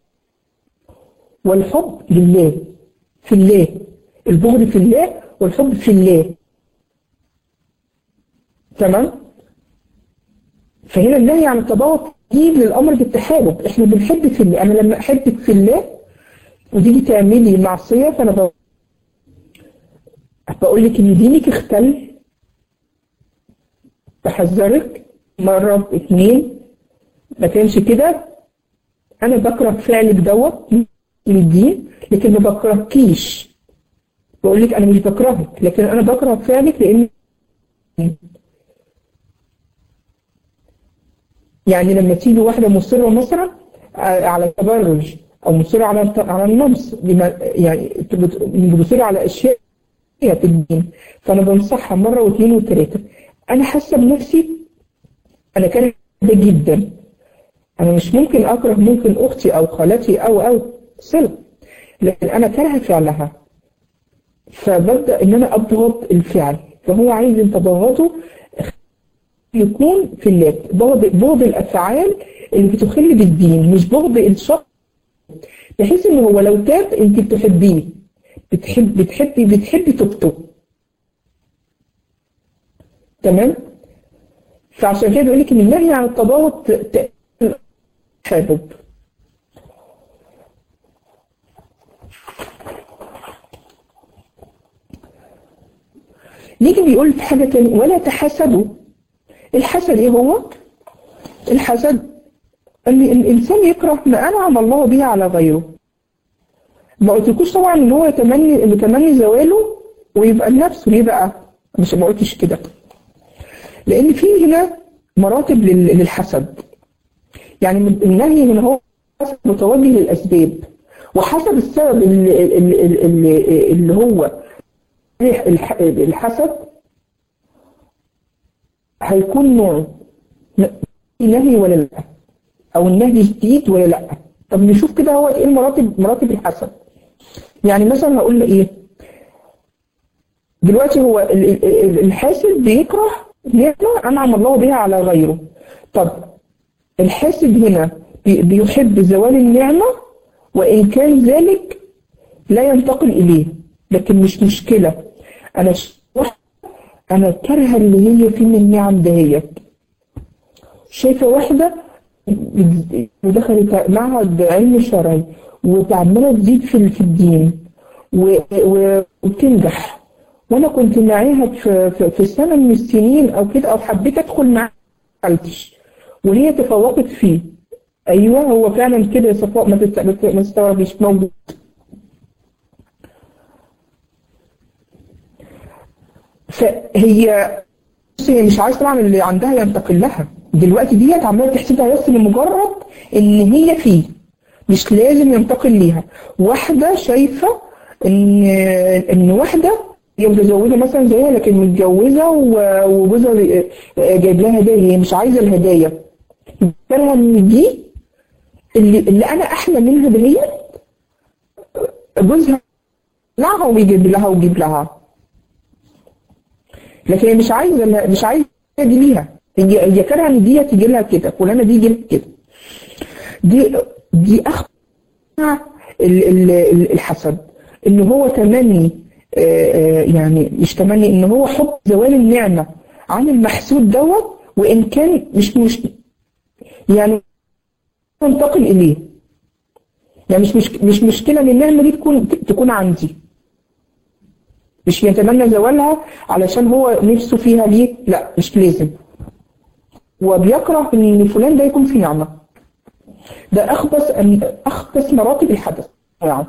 والحب لله في الله البغض في الله والحب في الله تمام فهنا النهي عن التباغض تجيب للامر بالتحابب احنا بنحب في الله انا لما احبك في الله وتيجي تعملي معصيه فانا بقول لك ان دينك اختل بحذرك مره اتنين ما كانش كده انا بكره فعلك دوت من الدين لكن ما بكرهكيش بقول لك انا مش بكرهك لكن انا بكره فعلك لان يعني لما تيجي واحدة مصرة مثلا على التبرج أو مصرة على على النمس يعني بتصر على أشياء في الدين فأنا بنصحها مرة واثنين وثلاثة أنا حاسة بنفسي أنا كاره ده جدا أنا مش ممكن أكره ممكن أختي أو خالتي أو أو صلة لكن أنا كارهة فعلها فببدأ إن أنا أبغض الفعل فهو عايز انتباهاته يكون في الله بغض بغض الافعال اللي بتخل بالدين مش بغض الشخص بحيث ان هو لو تاب انت بتحبيه بتحب بتحبي بتحبي توبته تمام فعشان كده بيقول لك ان النهي عن التباغض تحابب نيجي بيقول في حاجه تانية ولا تحاسبوا الحسد ايه هو الحسد ان الانسان يكره ما انعم الله به على غيره ما قلتلكوش طبعا ان هو يتمني يتمني زواله ويبقى لنفسه ليه بقى مش ما قلتش كده لان في هنا مراتب للحسد يعني النهي هنا هو متوجه للاسباب وحسب السبب اللي, اللي, اللي, اللي هو الحسد هيكون نوع نهي ولا لا او النهي جديد ولا لا طب نشوف كده هو ايه المراتب مراتب الحسد يعني مثلا هقول له ايه دلوقتي هو الحاسد بيكره نعمه انعم الله بها على غيره طب الحاسد هنا بيحب زوال النعمه وان كان ذلك لا ينتقل اليه لكن مش مشكله انا انا كارهه اللي هي فيه من النعم دهيت شايفه واحده ودخلت معهد علم شرعي وعماله تزيد في في الدين وبتنجح وانا كنت معاها في, في, في سنه من السنين او كده او حبيت ادخل معاها دخلتش وهي تفوقت فيه ايوه هو فعلا كده يا صفاء ما تستغربيش موجود فهي هي مش عايز طبعا اللي عندها ينتقل لها دلوقتي ديت عماله تحسبها بس لمجرد ان هي فيه مش لازم ينتقل ليها واحده شايفه ان ان واحده هي متزوجة مثلا زيها لكن متجوزة و- وجوزها جايب لها هدايا هي مش عايزة الهدايا بالها ان دي اللي, اللي انا احلى منها دهيت جوزها لها ويجيب لها ويجيب لها لكن هي مش عايزة مش عايزة دي ليها هي هي كارهة ان دي تيجي لها كده فلانة دي يجي لها كده دي دي اخ ال- ال- ال- الحسد ان هو تمني آه، آه، يعني مش تمني ان هو حب زوال النعمة عن المحسود دوت وان كان مش مش يعني تنتقل اليه يعني مش مش مش مشكلة ان النعمة دي تكون تكون عندي مش يتمنى زوالها علشان هو نفسه فيها ليه لا مش لازم وبيكره ان فلان ده يكون في نعمة ده اخبث اخبث مراتب الحدث يعني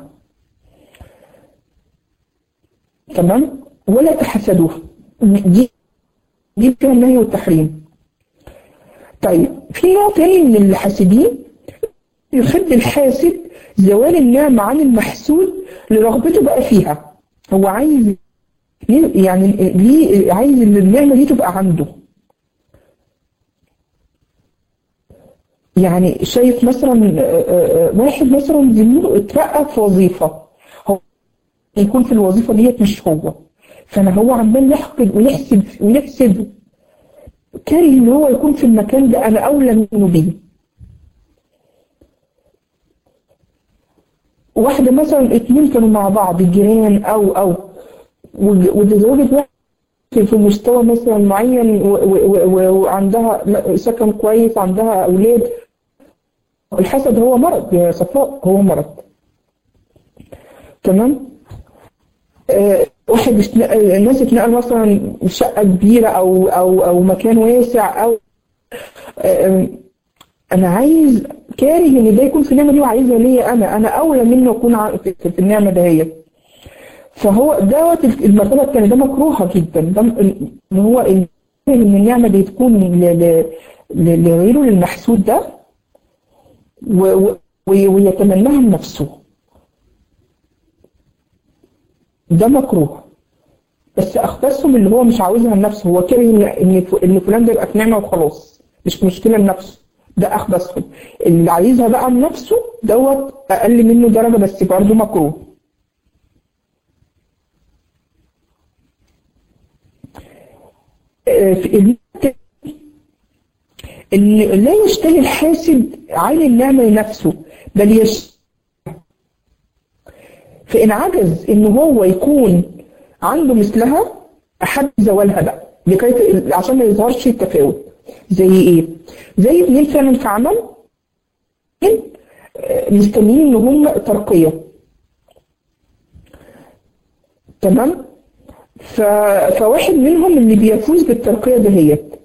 تمام ولا تحسدوه دي دي كده النهي والتحريم طيب في نوع تاني من الحاسدين يحب الحاسد زوال النعمة عن المحسود لرغبته بقى فيها هو عايز يعني ليه عايز ان النعمة دي تبقى عنده يعني شايف مثلا آه، آه، واحد مثلا زميله اترقى في وظيفة هو يكون في الوظيفة ديت مش هو فانا هو عمال يحقد ويحسد ويحسد كاره ان هو يكون في المكان ده انا اولى منه بيه واحدة مثلا اتنين كانوا مع بعض جيران او او وج- وتزوجت واحد في في مستوى مثلا معين و- و- و- وعندها م- سكن كويس عندها اولاد الحسد هو مرض يا صفاء هو مرض تمام آه، واحد اتنقل- الناس اتنقل مثلا شقة كبيرة أو أو أو مكان واسع أو آه، أنا عايز كاره إن ده يكون في النعمة دي وعايزها ليا أنا أنا أولى منه أكون ع- في في النعمة دهيت فهو دوت المرتبة التانية ده مكروهة جدا ده م- إن هو إن إن النعمة دي تكون ل- ل- ل- لغيره للمحسود ده و- و- وي- ويتمناها لنفسه ده مكروه بس اخبثهم اللي هو مش عاوزها لنفسه هو كاره ان ان ف- إن فلان ده يبقى في نعمه وخلاص مش مشكله لنفسه ده اخبثهم اللي عايزها بقى لنفسه دوت اقل منه درجه بس برضه مكروه آه، في ال- ان لا يشتهي الحاسد عين النعمه لنفسه بل يشتهي فإن عجز إن هو يكون عنده مثلها أحب زوالها بقى لكي ت- عشان ما يظهرش التفاوت زي إيه؟ زي اتنين فعلا في عمل اتنين، آه، مستنيين إن هم ترقية تمام؟ ف... فواحد منهم اللي بيفوز بالترقية دهيت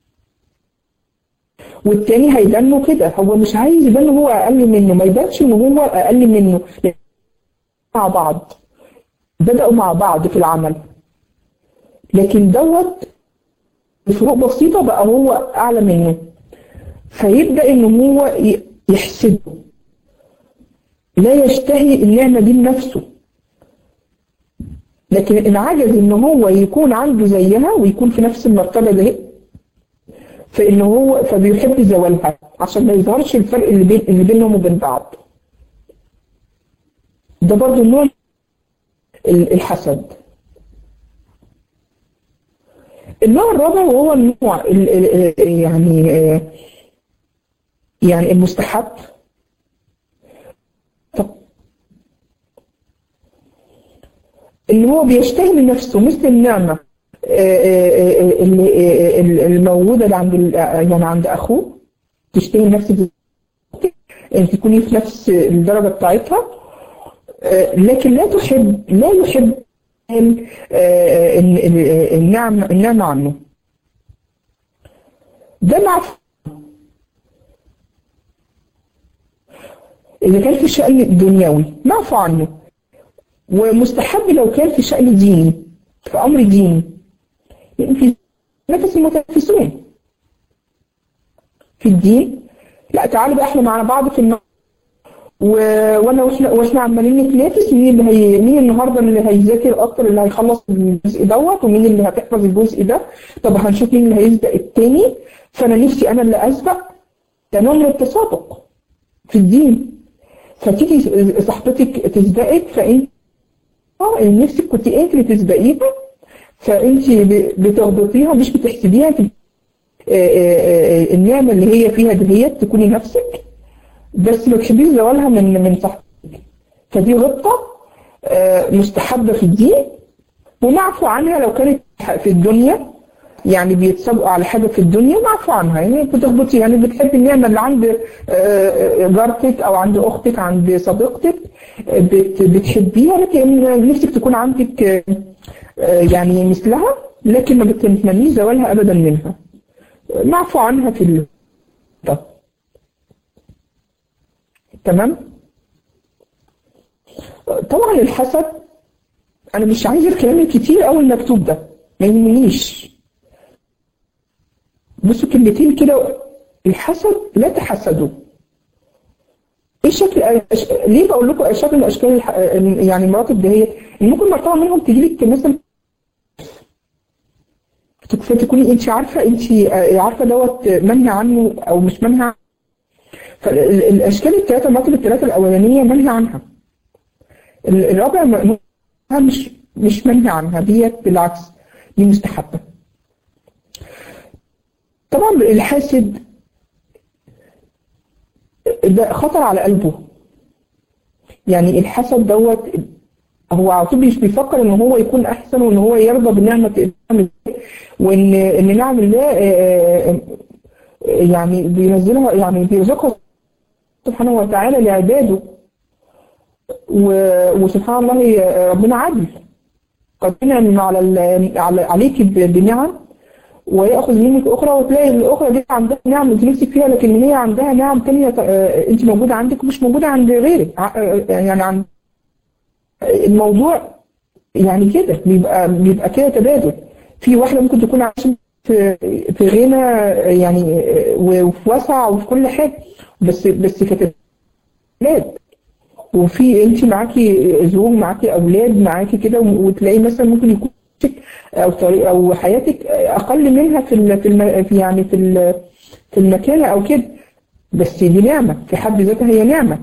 والتاني هيبان كده هو مش عايز يبان هو أقل منه ما يبانش إن هو أقل منه مع بعض بدأوا مع بعض في العمل لكن دوت بفروق بسيطة بقى هو أعلى منه فيبدأ إن هو ي- يحسده لا يشتهي النعمة دي لنفسه لكن إن عجز إن هو يكون عنده زيها ويكون في نفس المرتبة دي فإن هو فبيحب زوالها عشان ما يظهرش الفرق اللي بين اللي بينهم وبين بعض ده برضو نوع ال- الحسد النوع الرابع وهو النوع ال- ال- ال- يعني آه، يعني المستحب طب ان هو بيشتهي لنفسه مثل النعمة آه، آه، آه، اللي- آه، آه، الموجودة اللي عند ال- آه، يعني عند أخوه تشتهي لنفسك ان تكوني في نفس الدرجة بتاعتها آه، لكن لا تحب لا يحب ال- آه، ال- ال- النعمة النعمة عنه ده معفو إذا كان في شأن دنيوي معفو عنه ومستحب لو كان في شأن ديني في أمر ديني لأن في نفس المتنافسون في الدين لا تعالوا بقى احنا مع بعض في النار و- وانا واحنا واحنا عمالين نتنافس مين اللي هي مين النهارده اللي هيذاكر اكتر اللي هيخلص الجزء دوت ومين اللي هتحفظ الجزء ده طب هنشوف مين اللي هيسبق التاني فانا نفسي انا اللي اسبق ده نوع من التسابق في الدين فتيجي صاحبتك تسبقك فانت اه نفسك كنت انت اللي تسبقيها فانت ب- بتغبطيها مش بتحسبيها انت آه، آه، آه، النعمه اللي هي فيها دهيت تكوني نفسك بس ما تحبيش زوالها من من صاحبتك فدي غبطه آه، مستحبه في الدين ومعفو عنها لو كانت في الدنيا يعني بيتسابقوا على حاجه في الدنيا معفو عنها يعني بتغبطي يعني بتحبي النعمه اللي عند آه، آه، جارتك او عند اختك عند صديقتك آه، بت- بتحبيها لكن نفسك تكون عندك آه، آه، يعني مثلها لكن ما بتتمنيش زوالها ابدا منها آه، معفو عنها في ال... طب. تمام آه، طبعا الحسد انا مش عايزه الكلام الكتير قوي المكتوب ده ما يهمنيش بصوا كلمتين كده الحسد لا تحسدوا ايه شكل أش... ليه بقول لكم شكل من اشكال الح... يعني المراتب دي هي إن ممكن مرتبه منهم تجي لك مثلا فتكوني انت عارفه انت عارفه دوت منهي عنه او مش منهي عنه فالاشكال الثلاثه المراتب الثلاثه الاولانيه منهي عنها ال- الرابع م- م- مش مش منهي عنها ديت بالعكس دي مستحبه طبعا الحاسد ده خطر على قلبه يعني الحسد دوت هو على طول مش بيفكر ان هو يكون احسن وان هو يرضى بنعمه الله وان ان نعم الله آه، آه، يعني بينزلها يعني بيرزقها سبحانه وتعالى لعباده و- وسبحان الله آه، ربنا عدل قد انعم على ال- على عليك ب- بنعم وياخذ منك اخرى وتلاقي الاخرى دي عندها نعم انت نفسك فيها لكن هي عندها نعم تانية آه، انت موجوده عندك ومش موجوده عند غيرك ع- آه، يعني عن الموضوع يعني كده بيبقى بيبقى كده تبادل في واحده ممكن تكون عايشه في في غنى يعني آه، وفي وسع وفي كل حاجه بس بس كانت اولاد وفي انت معاكي زوج معاكي اولاد معاكي كده وتلاقي مثلا ممكن يكون حياتك او طريق او حياتك اقل منها في ال في, الم في يعني في ال في المكانه او كده بس دي نعمه في حد ذاتها هي نعمه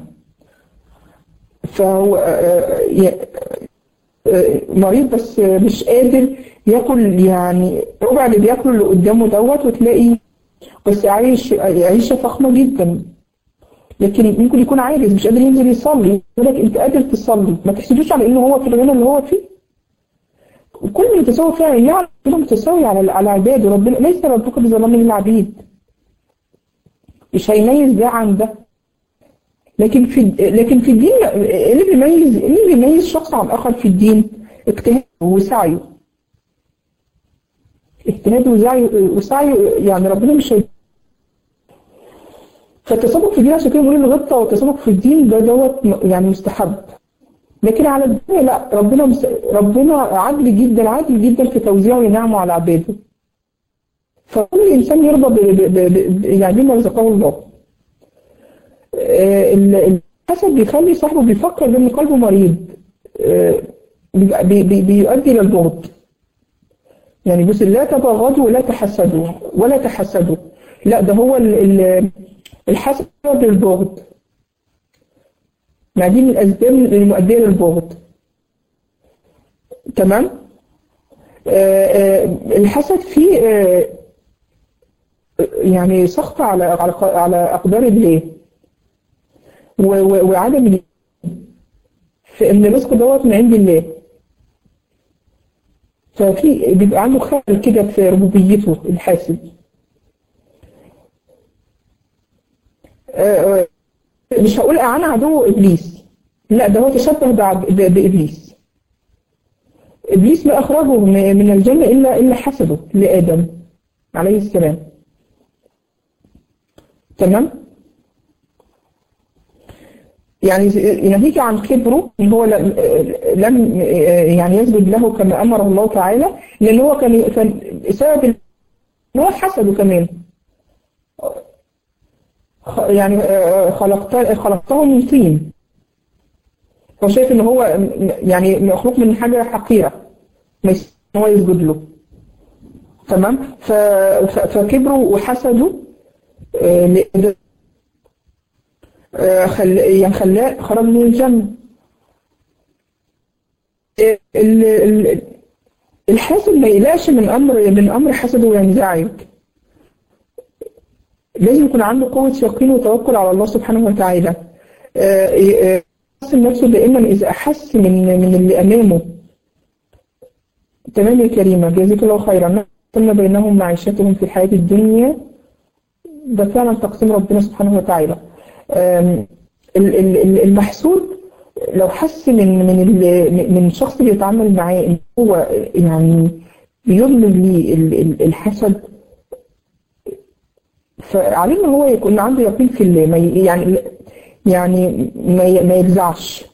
فهو آه، ي- آه، مريض بس مش قادر ياكل يعني ربع اللي بياكله اللي قدامه دوت وتلاقي بس عايش عيشه فخمه جدا لكن ممكن يكون عاجز مش قادر ينزل يصلي يقول لك انت قادر تصلي ما تحسدوش على انه هو في الغنى اللي هو فيه وكل متساوي فعلا يعني ربنا متساوي على على عباده ربنا ليس ربك بظلام للعبيد مش هيميز ده عن ده لكن في لكن في الدين إيه اللي بيميز إيه اللي بيميز شخص عن اخر في الدين اجتهاده وسعيه اجتهاده وسعيه وسعيه يعني ربنا مش هي فالتسابق في الدين عشان كده بيقولوا الغبطه والتسابق في الدين ده دوت م- يعني مستحب لكن على الدنيا لا ربنا مس... ربنا عدل جدا عادل جدا في توزيعه نعمه على عباده فكل انسان يرضى ب... ب... ب... ب... يعني بما رزقه الله آه، ال- الحسد بيخلي صاحبه بيفكر بان قلبه مريض آه، بيبقى- بي... بي... بيؤدي الى البغض يعني بص لا تبغضوا ولا تحسدوا ولا تحسدوا لا ده هو ال... ال... الحسد بالبغض ما دي من الأسباب المؤدية للبغض تمام آه، آه، الحسد فيه آه، يعني سخط على على على أقدار الله و- و- وعدم ال- في إن الرزق دوت من عند الله ففي بيبقى عنده خلل كده في ربوبيته الحاسد آه، آه، مش هقول أنا عدو إبليس لا ده هو تشبه بعب- ب- بإبليس إبليس ما أخرجه م- من الجنة إلا إلا حسده لآدم عليه السلام تمام يعني ناهيك عن كبره ان هو لم لم يعني يسجد له كما امره الله تعالى لان هو كان كان سبب ان هو حسده كمان خ- يعني آه، خلقت خلقته من طين هو شايف ان هو م- يعني مخلوق من حاجة حقيرة ما يستحق ان هو يسجد له تمام ف- ف- فكبروا وحسدوا آه، لإذا- آه، خل يعني خلاه خرج من الجنة آه، ال- ال- الحاسد ما يقلقش من أمر من أمر حسده وينزعج لازم يكون عنده قوة يقين وتوكل على الله سبحانه وتعالى آه، آه، يحسن نفسه دائما إذا أحس من من اللي أمامه تمام يا كريمة جزاك الله خيرا قلنا بينهم معيشتهم في الحياة الدنيا ده فعلا تقسيم ربنا سبحانه وتعالى آم، ال- ال- ال- المحسود لو حس من من ال- من الشخص اللي يتعامل معاه ان هو يعني بيضمن ليه ال- ال- الحسد فعليه ان هو يكون عنده يقين في الله ما ي- يعني يعني ما ي- ما يجزعش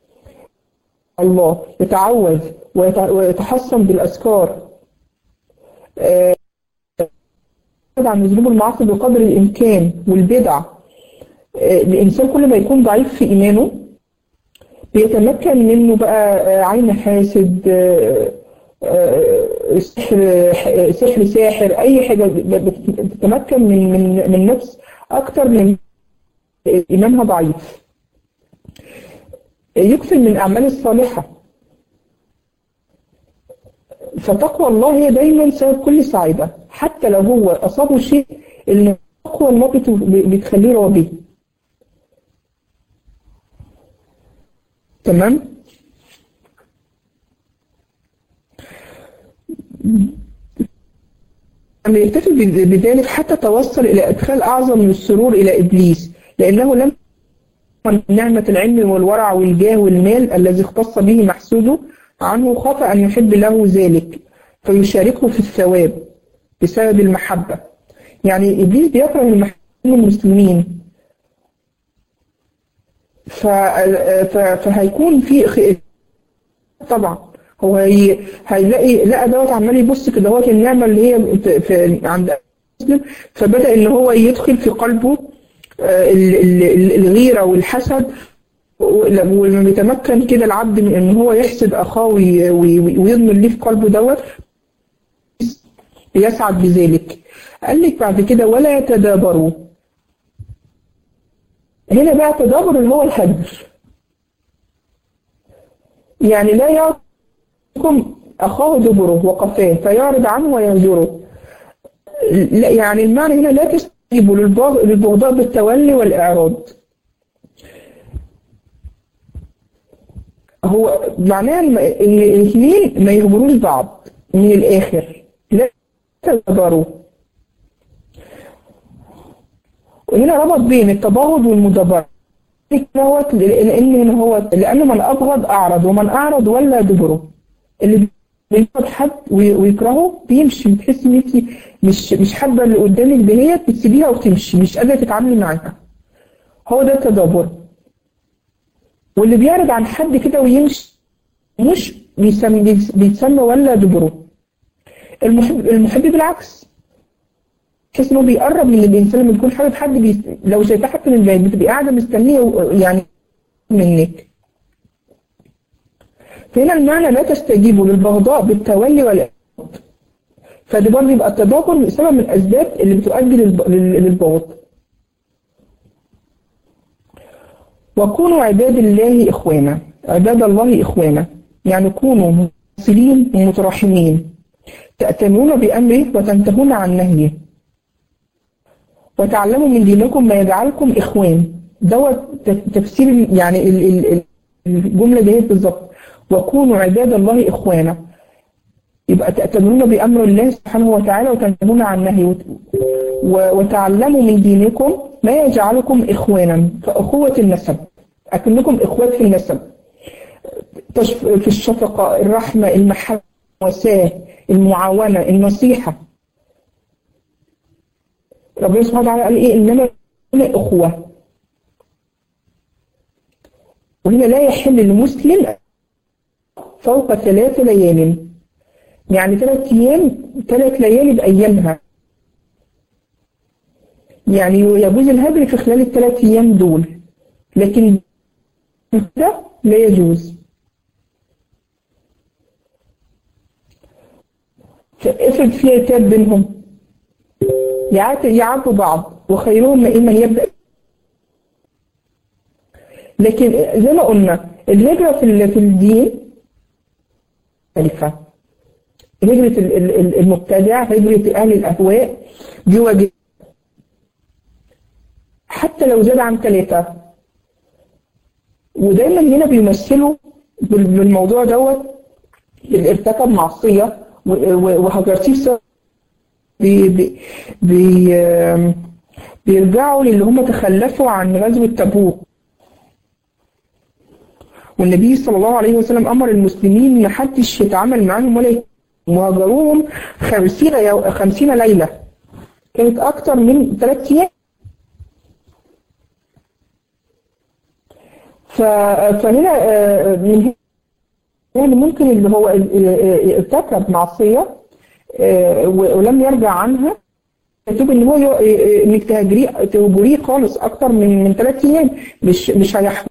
الله يتعوذ ويت- ويتحصن بالاذكار آه، عن ذنوب المعاصي بقدر الامكان والبدع آه، الانسان كل ما يكون ضعيف في ايمانه بيتمكن منه بقى آه، عين حاسد آه، آه، سحر سحر ساحر اي حاجه بت- بتتمكن من من من نفس اكتر من ايمانها ضعيف يكثر من الاعمال الصالحه فتقوى الله هي دايما سبب كل سعاده حتى لو هو اصابه شيء ان تقوى الله بت- بتخليه راضي تمام لم يكتفي بذ- بذلك حتى توصل إلى إدخال أعظم من السرور إلى إبليس لأنه لم يكن نعمة العلم والورع والجاه والمال الذي اختص به محسوده عنه خاف أن يحب له ذلك فيشاركه في الثواب بسبب المحبة يعني إبليس بيكره المحبة من المسلمين ف... ف... فهيكون في خ- طبعا هو هي... هيلاقي لقى دوت عمال يبص كده هو النعمه اللي هي في... في... عند المسلم فبدا ان هو يدخل في قلبه آه، ال- ال- ال- الغيره والحسد ولما ولما يتمكن كده العبد من ان هو يحسد اخاه وي- وي- ويضمن ليه في قلبه دوت يسعد بذلك قال لك بعد كده ولا يتدابروا هنا بقى التدابر اللي هو الهجر يعني لا يعرفكم أخاه دبره وقفاه فيعرض عنه ويهجره لا يعني المعنى هنا لا تستجيبوا للبغ- للبغضاء بالتولي والإعراض هو معناه إن إن الاثنين ما يهجروش بعض من الآخر لا تدابروا وهنا ربط بين التباغض والمدابرة دوت لان هنا هو لان من ابغض اعرض ومن اعرض ولا دبره اللي بيبغض حد وي- ويكرهه بيمشي بتحس ان انت مش مش حابه اللي قدامك دهيت بتسيبيها وتمشي مش قادره تتعاملي معاها هو ده التدابر واللي بيعرض عن حد كده ويمشي مش بيسمى بيتسمى ولا دبره المحب المحب بالعكس تحس انه بيقرب من الانسان لما يكون حابب حد بي... لو شايفاه حتى من بعيد بتبقي قاعده مستنيه و- يعني منك فهنا المعنى لا تستجيبوا للبغضاء بالتولي والإعراض فده برضه يبقى التدابر سبب من الاسباب اللي بتؤدي للب... لل- للبغض وكونوا عباد الله اخوانا عباد الله اخوانا يعني كونوا ممثلين ومتراحمين تأتمرون بأمره وتنتهون عن نهيه وتعلموا من دينكم ما يجعلكم إخوان دوت ت- تفسير يعني ال- ال- ال- الجملة دي بالظبط وكونوا عباد الله إخوانا يبقى تأتمرون بأمر الله سبحانه وتعالى وتنتهون عن نهيه وت- و- وتعلموا من دينكم ما يجعلكم إخوانا فأخوة النسب أكنكم إخوات في النسب تشف- في الشفقة الرحمة المحبة المواساة المعاونة النصيحة ربنا سبحانه وتعالى قال ايه انما هنا اخوه وهنا لا يحل للمسلم فوق ثلاث ليال يعني ثلاث ايام ثلاث ليالي بايامها يعني يجوز الهجر في خلال الثلاث أيام دول لكن ده لا يجوز فافرض في عتاب بينهم يعات- يعاتبوا بعض وخيرهم إما يبدأ لكن زي ما قلنا الهجرة في ال- في الدين مختلفة هجرة ال- ال- ال- المبتدع هجرة أهل الأهواء دي واجب حتى لو زاد عن ثلاثة ودايما هنا بيمثلوا بال- بالموضوع دوت اللي ارتكب معصية و- و- وهجرتيه بسبب بي بي بي آم، بيرجعوا للي هم تخلفوا عن غزوة تبوك والنبي صلى الله عليه وسلم أمر المسلمين ما حدش يتعامل معاهم ولا يت- وهجروهم خمسين, يو... خمسين ليلة كانت أكتر من ثلاث أيام ف... فهنا آه، من هنا يعني ممكن اللي هو ال- ال- ارتكب معصية آه، و- ولم يرجع عنها يتوب ان هو ي- ي- انك تهجريه تهجريه خالص اكتر من من ثلاث ايام مش مش هيحكم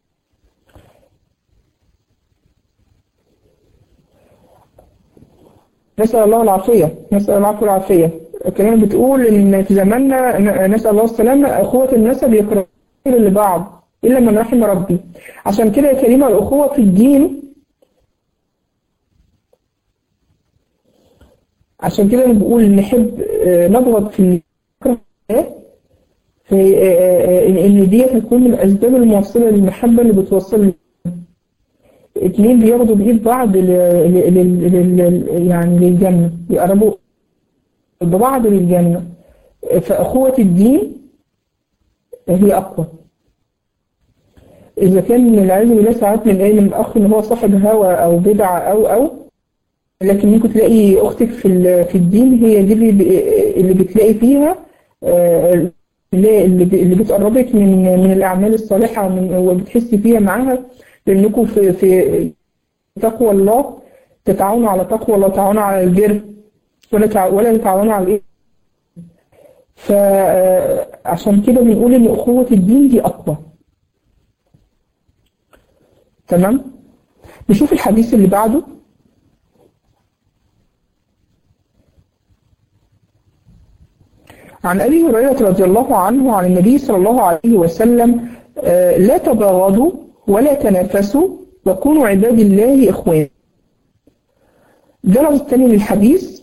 نسأل الله العافية نسأل الله العفو والعافية كمان بتقول إن في زماننا ن- نسأل الله السلامة أخوة النسب يكرهون لبعض إلا من رحم ربي عشان كده يا كريمة الأخوة في الدين عشان كده أنا بقول نحب آه، نضغط في الكراهية في آه، آه، آه، إن دي هتكون من الأسباب الموصلة للمحبة اللي بتوصل اتنين بياخدوا بإيد بعض ل... ل... ل... ل... ل... يعني للجنة يقربوا ببعض للجنة فأخوة الدين هي أقوى إذا كان العياذ بالله ساعات من أي من الأخ إن هو صاحب هوى أو بدعة أو أو لكن ممكن تلاقي أختك في ال- في الدين هي دي اللي, ب- اللي بتلاقي فيها آه، اللي اللي ب- اللي بتقربك من من الأعمال الصالحة ومن- وبتحسي فيها معاها لأنكم في في تقوى الله تتعاونوا على تقوى الله تعاونوا على البر ولا تع- ولا تتعاونوا على الإيه فعشان كده بنقول إن أخوة الدين دي أقوى تمام نشوف الحديث اللي بعده عن أبي هريرة رضي الله عنه عن النبي صلى الله عليه وسلم آه، لا تباغضوا ولا تنافسوا وكونوا عباد الله إخوان ده لفظ الثاني للحديث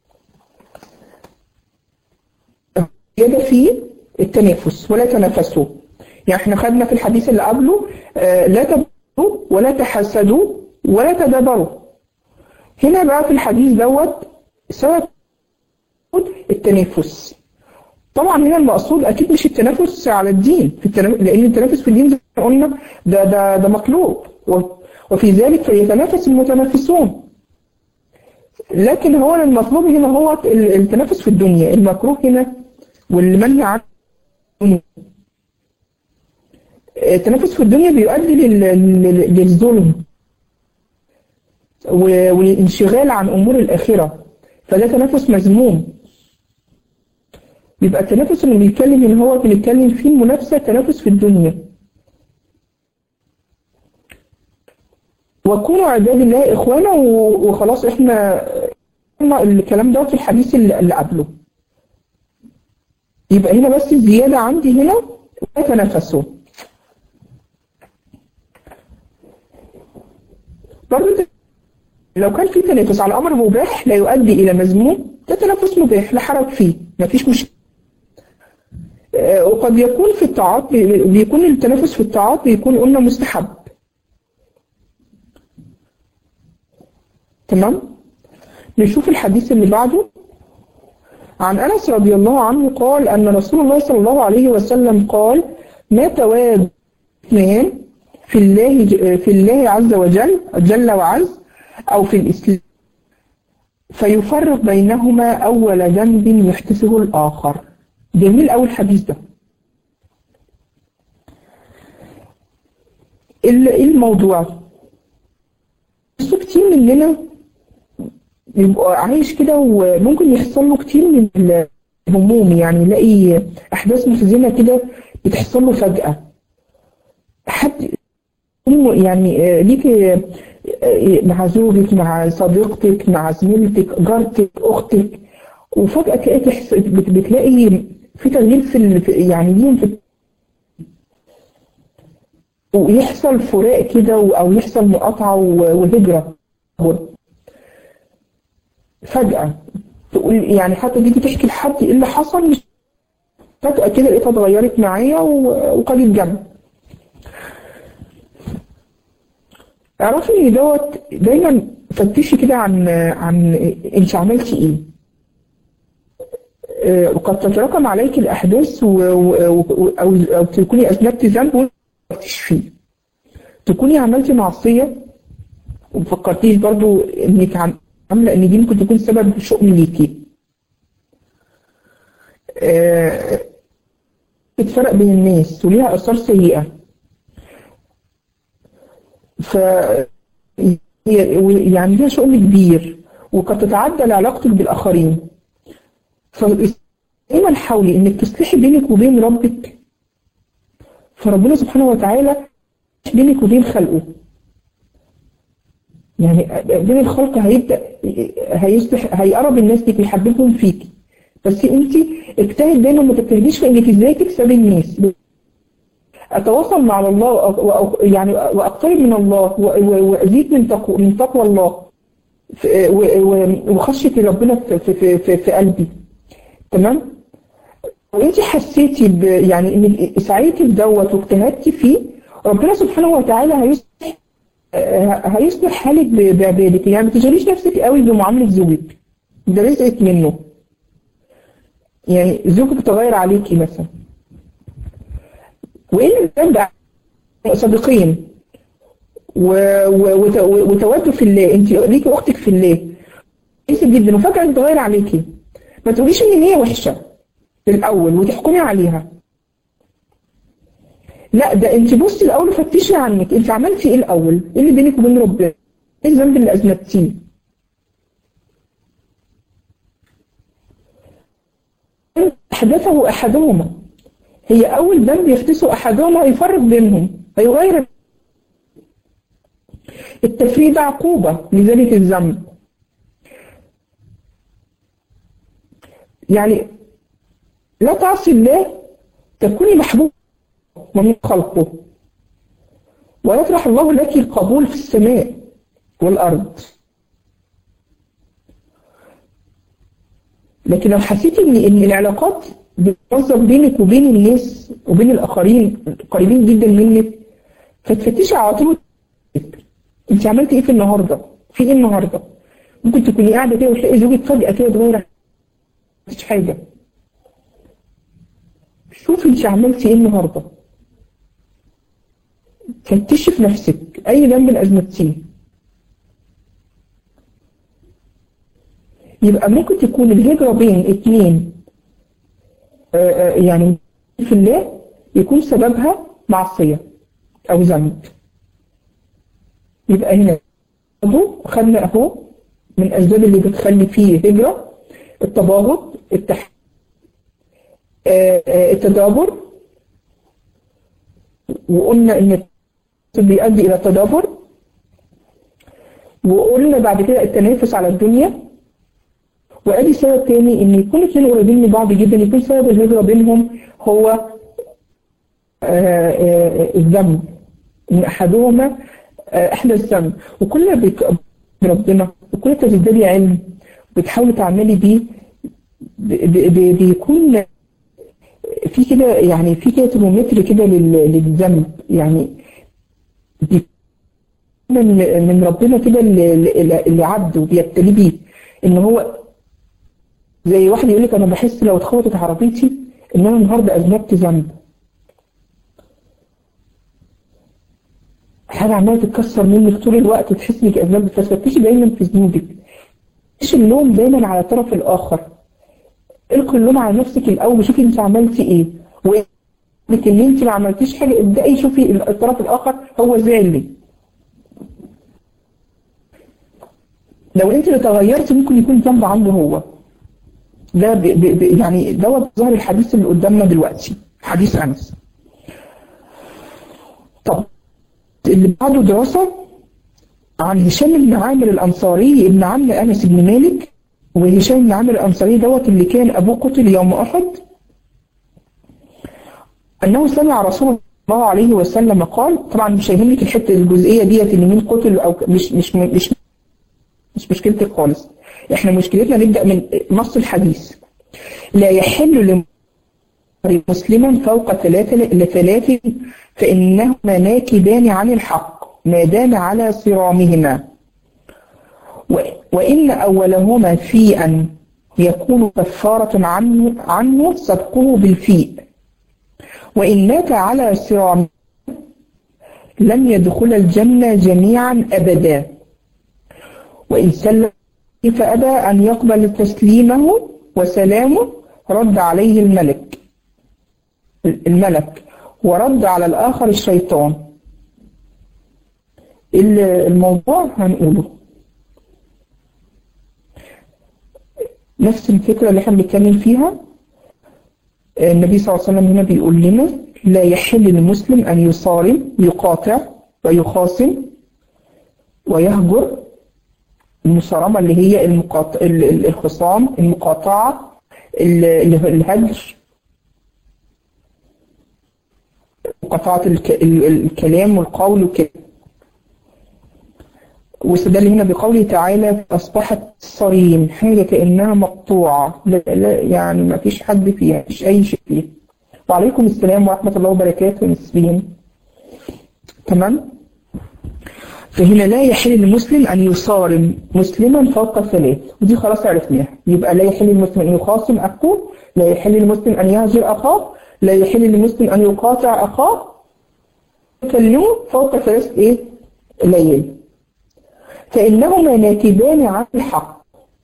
زيادة فيه التنافس ولا تنافسوا يعني احنا خدنا في الحديث اللي قبله آه، لا تبغضوا ولا تحسدوا ولا تدابروا هنا بقى في الحديث دوت سبب التنافس طبعا هنا المقصود اكيد مش التنافس على الدين في التنافس لان التنافس في الدين زي ما قلنا ده ده ده مطلوب و- وفي ذلك فليتنافس المتنافسون لكن هو المطلوب هنا هو ال- التنافس في الدنيا المكروه هنا واللي منهي عنه الدنيا. التنافس في الدنيا بيؤدي لل- لل- للظلم و- والانشغال عن امور الاخره فده تنافس مذموم يبقى التنافس اللي بيتكلم ان هو بنتكلم فيه المنافسه تنافس في الدنيا وكونوا عباد الله اخوانا و- وخلاص احنا قلنا الكلام ده في الحديث اللي اللي قبله يبقى هنا بس الزياده عندي هنا لا تنافسوا برضه لو كان في تنافس على امر مباح لا يؤدي الى مذموم ده تنافس مباح لا حرج فيه مفيش مشكله آه، وقد يكون في الطاعات بي- بيكون التنافس في الطاعات بيكون قلنا مستحب تمام نشوف الحديث اللي بعده عن أنس رضي الله عنه قال أن رسول الله صلى الله عليه وسلم قال ما تواد اثنان في الله ج- في الله عز وجل جل وعز أو في الإسلام فيفرق بينهما أول ذنب يحدثه الآخر جميل أول حديث ده ال- إيه الموضوع بس كتير مننا بيبقى عايش كده وممكن يحصل له كتير من ال- هموم يعني يلاقي احداث محزنه كده بتحصل له فجاه حد يعني ليك مع زوجك مع صديقتك مع زميلتك جارتك اختك وفجاه تلاقي تحس بتلاقي في تغيير في يعني ليهم في ويحصل فراق كده او يحصل مقاطعه وهجره فجاه تقول يعني حتى تيجي تحكي لحد ايه اللي حصل مش فجاه كده لقيتها اتغيرت معايا وقالت جنب اعرفي ان دوت دايما فتشي كده عن عن انت عملتي ايه وقد تتراكم عليك الاحداث و... و... او او تكوني اذنبتي ذنب وما فيه تكوني عملتي معصيه وما فكرتيش برضو انك عامله ان دي ممكن تكون سبب شؤم ليكي بتفرق بين الناس وليها اثار سيئه ف يعني ليها شؤم كبير وقد تتعدى علاقتك بالاخرين فدايما حاولي انك تصلحي بينك وبين ربك فربنا سبحانه وتعالى بينك وبين خلقه يعني بين الخلق هيبدا هيصلح هيقرب الناس ليك ويحببهم فيك بس انت اجتهد دايما ما تجتهديش في انك ازاي تكسبي الناس اتواصل مع الله وأ... يعني واقترب من الله وازيد من تقوى من تقوى الله وخشيه ربنا في, في, في, في قلبي تمام وانت حسيتي ب... يعني ان سعيتي في دوت واجتهدتي فيه ربنا سبحانه وتعالى هيصلح هيصلح حالك بعبادك يعني ما تشغليش نفسك قوي بمعامله زوجك ده رزقك منه يعني زوجك تغير عليكي مثلا وايه الذنب صديقين وتودوا في الله انت ليكي اختك في الله كويس جدا وفجاه تتغير عليكي ما تقوليش ان هي وحشه في الاول وتحكمي عليها لا ده انت بصي الاول فتشي عنك انت عملتي ايه الاول ايه اللي بينك وبين ربنا ايه الذنب اللي اذنبتيه احدثه احدهما هي اول ذنب يحدثه احدهما هيفرق بينهم هيغير التفريط عقوبه لذلك الذنب يعني لا تعصي الله تكوني محبوب ومن خلقه ويطرح الله لك القبول في السماء والأرض لكن لو حسيتي ان ان العلاقات بتوظف بينك وبين الناس وبين الاخرين قريبين جدا منك فتفتشي على طول انت عملتي ايه في النهارده؟ في ايه النهارده؟ ممكن تكوني قاعده كده وتلاقي زوجك فجاه كده اتغير مفيش حاجه شوفي انت عملتي ايه النهارده فتشي في نفسك اي ذنب اذنبتيه يبقى ممكن تكون الهجرة بين اتنين يعني في الله يكون سببها معصية أو ذنب يبقى هنا برضه خدنا أهو من الأسباب اللي بتخلي فيه هجرة التباغض التح... التدابر وقلنا إن بيؤدي إلى التدابر وقلنا بعد كده التنافس على الدنيا وادي سبب تاني ان يكون اثنين قريبين من بعض جدا يكون سبب الهجره بينهم هو آآ آآ الذنب ان احدهما احدى الذنب وكل ما ربنا وكل ما تزدادي علم بتحاولي تعملي بيه بيكون في كده يعني في كده ترمومتر كده للذنب يعني من من ربنا كده اللي عبده بيبتلي بيه ان هو زي واحد يقول لك انا بحس لو اتخبطت عربيتي ان انا النهارده اذنبت ذنب حاجه عماله تتكسر منك طول الوقت وتحس انك اذنبت فتفتشي دايما في ذنوبك مش اللوم دايما على الطرف الاخر القي اللوم على نفسك الاول شوفي انت عملتي ايه وانك ان انت ما عملتيش حاجه ابداي شوفي الطرف الاخر هو زعل ليه لو انت اللي تغيرتي ممكن يكون ذنب عنده هو ده ب ب ب يعني دوت ظهر الحديث اللي قدامنا دلوقتي حديث أنس طب اللي بعده دراسة عن هشام بن عامر الأنصاري ابن عم أنس بن مالك وهشام بن عامر الأنصاري دوت اللي كان أبوه قتل يوم أحد أنه سمع رسول الله عليه وسلم قال طبعا مش هيهمك الحتة الجزئية ديت إن مين قتل أو مش مش مش مش مشكلتك خالص احنا مشكلتنا نبدأ من نص الحديث لا يحل مسلما فوق ثلاثة لثلاث فإنهما ناكبان عن الحق ما دام على صرامهما وإن أولهما في أن يكون كفارة عنه, عنه سبقه بالفيء وإن مات على صرام لم يدخل الجنة جميعا أبدا وإن سلم فأبى أن يقبل تسليمه وسلامه رد عليه الملك الملك ورد على الآخر الشيطان الموضوع هنقوله نفس الفكرة اللي احنا بنتكلم فيها النبي صلى الله عليه وسلم هنا بيقول لنا لا يحل للمسلم أن يصارم يقاطع ويخاصم ويهجر المصارمة اللي هي المقاطع الخصام المقاطعة الهجر مقاطعة الكلام والقول وكده واستدل هنا بقوله تعالى أصبحت صريم حاجة كأنها مقطوعة لا, لا يعني ما فيش حد فيها ما فيش أي شيء فيها وعليكم السلام ورحمة الله وبركاته نسبيا تمام فهنا لا يحل للمسلم أن يصارم مسلما فوق ثلاث ودي خلاص عرفناها يبقى لا يحل للمسلم أن يخاصم أخوه لا يحل للمسلم أن يهجر أخاه لا يحل للمسلم أن يقاطع أخاه يكلمه فوق ثلاث إيه ليالي فإنهما ناكبان عن الحق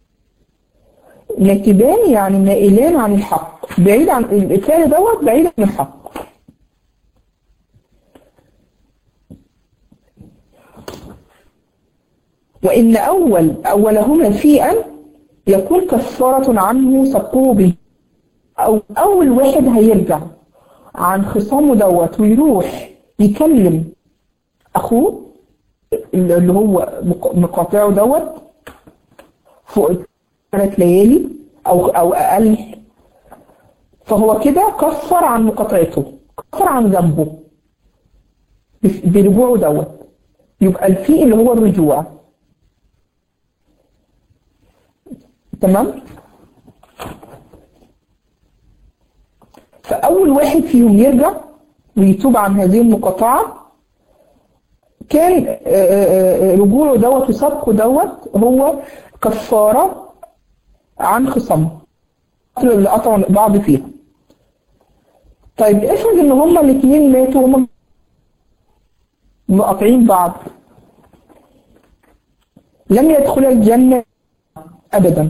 ناكبان يعني نائلان عن الحق بعيد عن الفعل دوت بعيد عن الحق وإن أول أولهما في أن يكون كفارة عنه سقوه به أو أول واحد هيرجع عن خصامه دوت ويروح يكلم أخوه اللي هو مقاطعه دوت فوق ثلاث ليالي أو أو أقل فهو كده كفر عن مقاطعته كفر عن ذنبه برجوعه دوت يبقى الفي اللي هو الرجوع تمام فأول واحد فيهم يرجع ويتوب عن هذه المقاطعة كان رجوعه دوت وسبقه دوت هو كفارة عن خصامه اللي قطعوا بعض فيها طيب افرض ان هما الاثنين ماتوا هما مقاطعين بعض لم يدخل الجنة أبدا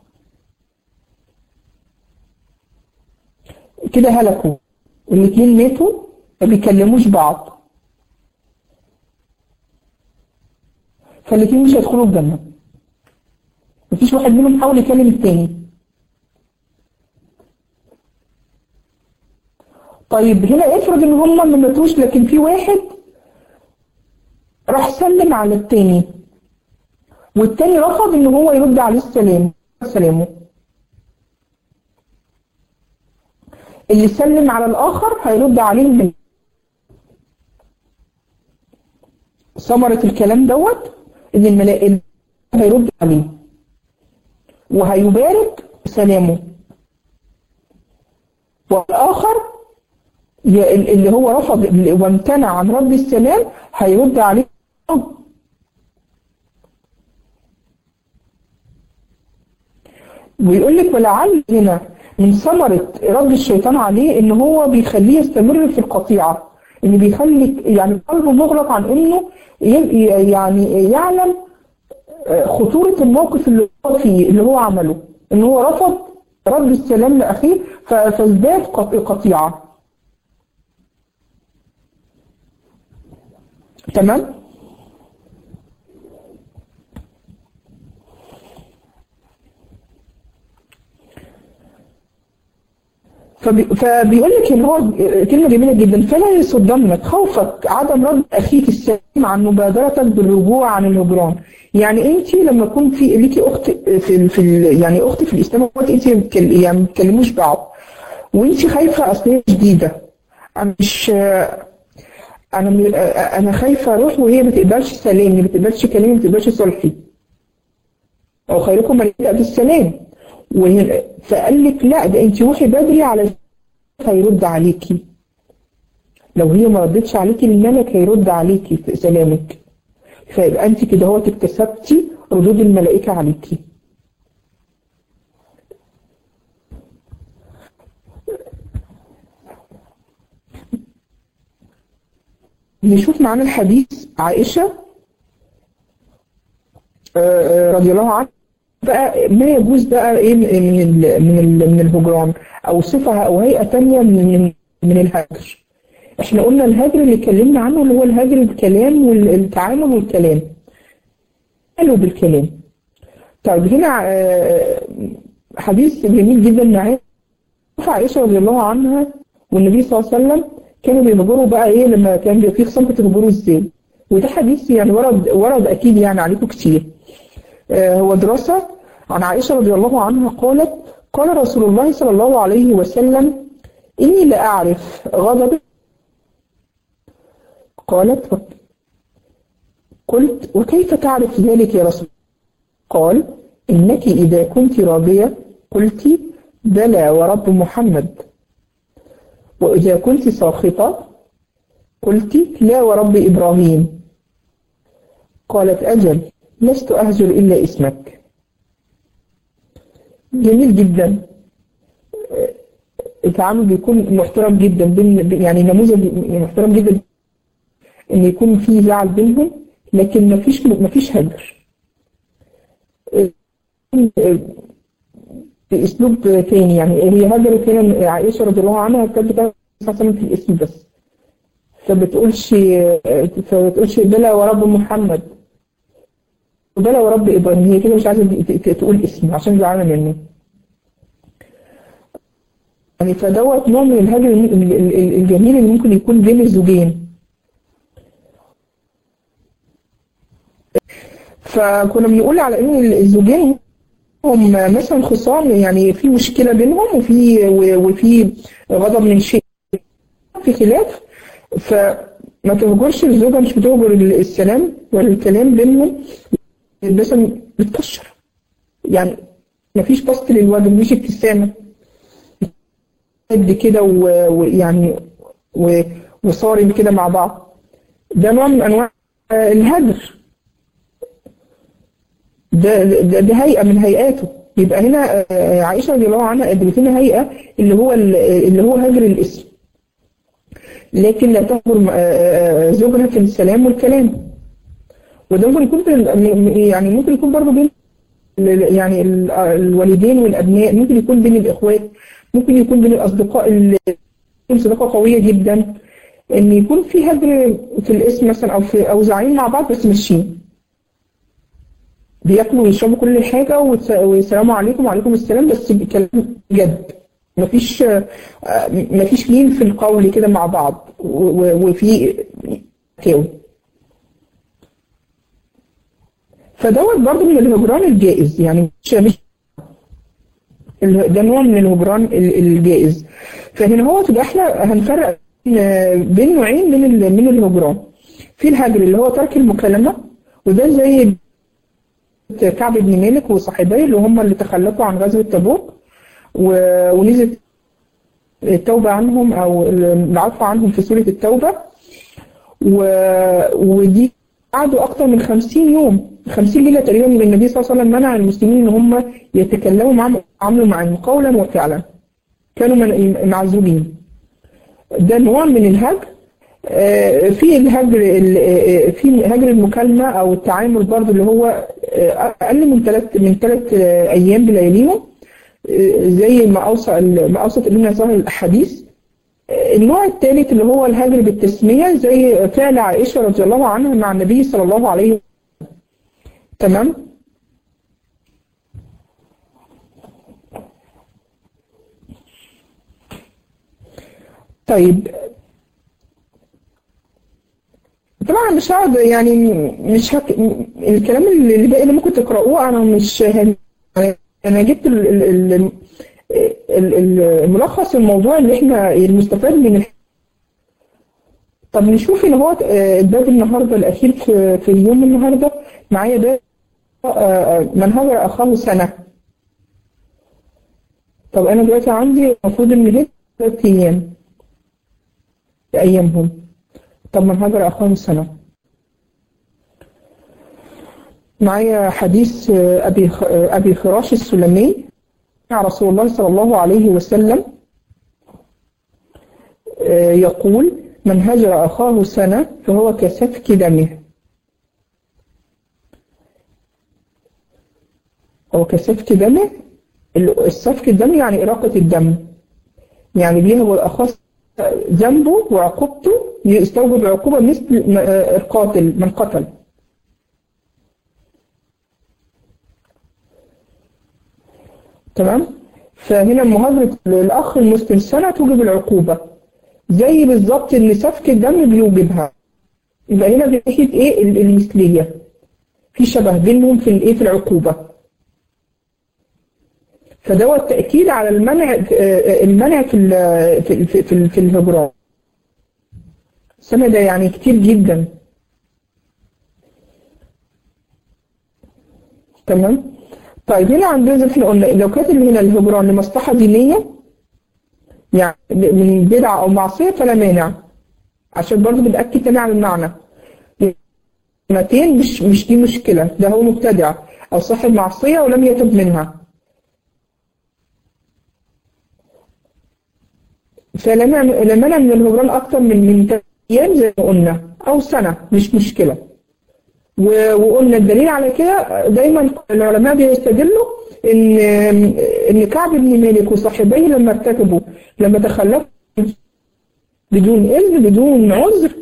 كده هلكوا الاثنين ماتوا ما بيكلموش بعض فالاثنين مش هيدخلوا الجنة مفيش واحد منهم حاول يكلم التاني طيب هنا افرض ان هما ما ماتوش لكن في واحد راح سلم على التاني والتاني رفض ان هو يرد عليه السلام سلامه اللي سلم على الاخر هيرد عليه من ثمرة الكلام دوت ان الملائكة هيرد عليه وهيبارك سلامه والاخر اللي هو رفض وامتنع عن رد السلام هيرد عليه ويقول لك ولعل هنا من ثمرة رد الشيطان عليه ان هو بيخليه يستمر في القطيعة ان بيخلي يعني قلبه مغلق عن انه يعني يعلم خطورة الموقف اللي هو فيه اللي هو عمله ان هو رفض رد السلام لاخيه فازداد قطيعة تمام فبي فبيقول لك ان هو كلمه جميله جدا فلا يصدمك خوفك عدم رد اخيك السليم عن مبادرتك بالرجوع عن الهجران يعني انت لما يكون في ليكي اخت في ال في ال يعني اخت في الاسلام انت يعني ما بتكلموش بعض وانت خايفه اصل هي جديده انا مش انا انا خايفه اروح وهي ما تقبلش سلامي ما تقبلش كلامي ما تقبلش صلحي او خيركم من يبدا بالسلام وهنا فقال لك لا ده انت روحي بدري على هيرد عليكي لو هي ما ردتش عليكي الملك هيرد عليكي في سلامك فيبقى انت كده هو اكتسبتي ردود الملائكه عليكي نشوف معانا الحديث عائشة رضي الله عنها بقى ما يجوز بقى ايه من ال من ال من الهجران او صفة او هيئة تانية من من الهجر احنا قلنا الهجر اللي اتكلمنا عنه اللي هو الهجر الكلام والتعامل والكلام قالوا بالكلام طيب هنا حديث جميل جدا معايا عائشة رضي الله عنها والنبي صلى الله عليه وسلم كانوا بيهجروا بقى ايه لما كان بيبقى في خصام بتهجروا ازاي وده حديث يعني ورد ورد اكيد يعني عليكم كتير آه هو دراسة عن عائشة رضي الله عنها قالت قال رسول الله صلى الله عليه وسلم إني لأعرف غضب قالت قلت وكيف تعرف ذلك يا رسول قال إنك إذا كنت راضية قلت بلى ورب محمد وإذا كنت ساخطة قلت لا ورب إبراهيم قالت أجل لست أهجر إلا اسمك جميل جدا التعامل بيكون محترم جدا بين يعني نموذج محترم جدا ان يكون في زعل بينهم لكن مفيش مفيش هجر باسلوب تاني يعني هي هجرت هنا عائشه رضي الله عنها كانت بتتكلم في الاسم بس فبتقولش فبتقولش بلا ورب محمد بلا ورب ابراهيم هي كده مش عايزه تقول اسم عشان زعلانه منه يعني فدوت نوع من الهجر الجميل اللي ممكن يكون بين الزوجين فكنا بنقول على ان الزوجين هم مثلا خصام يعني في مشكله بينهم وفي وفي غضب من شيء في خلاف فما تهجرش الزوجه مش بتهجر السلام ولا الكلام بينهم مثلا بتكشر يعني مفيش بسط للوجه مفيش ابتسامه قد كده ويعني وصارم كده مع بعض ده نوع من انواع الهجر ده, ده, ده هيئه من هيئاته يبقى هنا عائشه رضي الله عنها قدمت لنا هيئه اللي هو اللي هو هجر الاسم لكن لا تهجر زوجها في السلام والكلام وده ممكن يكون يعني ممكن يكون برضه بين يعني الوالدين والابناء ممكن يكون بين الاخوات ممكن يكون بين الاصدقاء اللي صداقه قويه جدا ان يكون في هجر في الاسم مثلا او في او زعلانين مع بعض بس ماشيين بياكلوا ويشربوا كل حاجه ويسلموا عليكم وعليكم السلام بس بكلام جد مفيش مفيش لين في القول كده مع بعض وفي تاوي فدوت برضه من الهجران الجائز يعني مش مش ده نوع من الهجران الجائز فهنا هو تبقى احنا هنفرق بين نوعين من من الهجران في الهجر اللي هو ترك المكالمه وده زي كعب بن مالك وصاحبيه اللي هم اللي تخلفوا عن غزوه تبوك ونزلت التوبه عنهم او العفو عنهم في سوره التوبه ودي قعدوا أكتر من 50 يوم 50 ليلة تقريبا من النبي صلى الله عليه وسلم منع المسلمين إن هم يتكلموا معهم عملوا معهم قولا وفعلا كانوا معزولين ده نوع من الهجر في الهجر في هجر المكالمة أو التعامل برضه اللي هو أقل من ثلاث من ثلاث أيام بلياليهم زي ما أوصى ما أوصت إلينا ظاهر الأحاديث النوع الثالث اللي هو الهجر بالتسمية زي فعل عائشة رضي الله عنها مع النبي صلى الله عليه وسلم تمام طيب طبعا مش هقعد يعني مش هك... الكلام اللي باقي اللي ممكن تقرأوه أنا مش هن... أنا جبت ال... ال... ال... ال- الملخص الموضوع اللي احنا المستفاد من الح- طب نشوف ان هو آه، الباب النهارده الاخير في, في اليوم النهارده معايا باب آه، من هجر اخاه سنه طب انا دلوقتي عندي المفروض ان هيك ثلاث ايام ايامهم طب من هجر اخاه سنه معايا حديث آه، ابي خ- آه، ابي خراش السلمي عن رسول الله صلى الله عليه وسلم آه، يقول من هجر أخاه سنة فهو كسفك دمه هو كسفك دمه ال- السفك الدم يعني إراقة الدم يعني بيهجر أخاه ذنبه وعقوبته يستوجب عقوبة مثل م- آه، القاتل من قتل تمام فهنا مهاجرة الأخ المسلم سنة توجب العقوبة زي بالظبط إن سفك الدم بيوجبها يبقى هنا من ناحية إيه ال- المثلية في شبه بينهم في الإيه في العقوبة فدوت تأكيد على المنع آه، المنع في ال- في في, في, في الهجران السنة ده يعني كتير جدا تمام طيب هنا عندنا زي ما احنا قلنا لو كانت هنا الهجران لمصلحة دينية يعني من بدعة أو معصية فلا مانع عشان برضه بنأكد تاني على المعنى سنتين مش مش دي مشكلة ده هو مبتدع أو صاحب معصية ولم يتب منها فلا مانع لا مانع من الهجران أكتر من من تلات أيام زي ما قلنا أو سنة مش مشكلة و- وقلنا الدليل على كده دايما العلماء بيستدلوا ان ان كعب بن مالك وصاحبيه لما ارتكبوا لما تخلفوا بدون اذن بدون عذر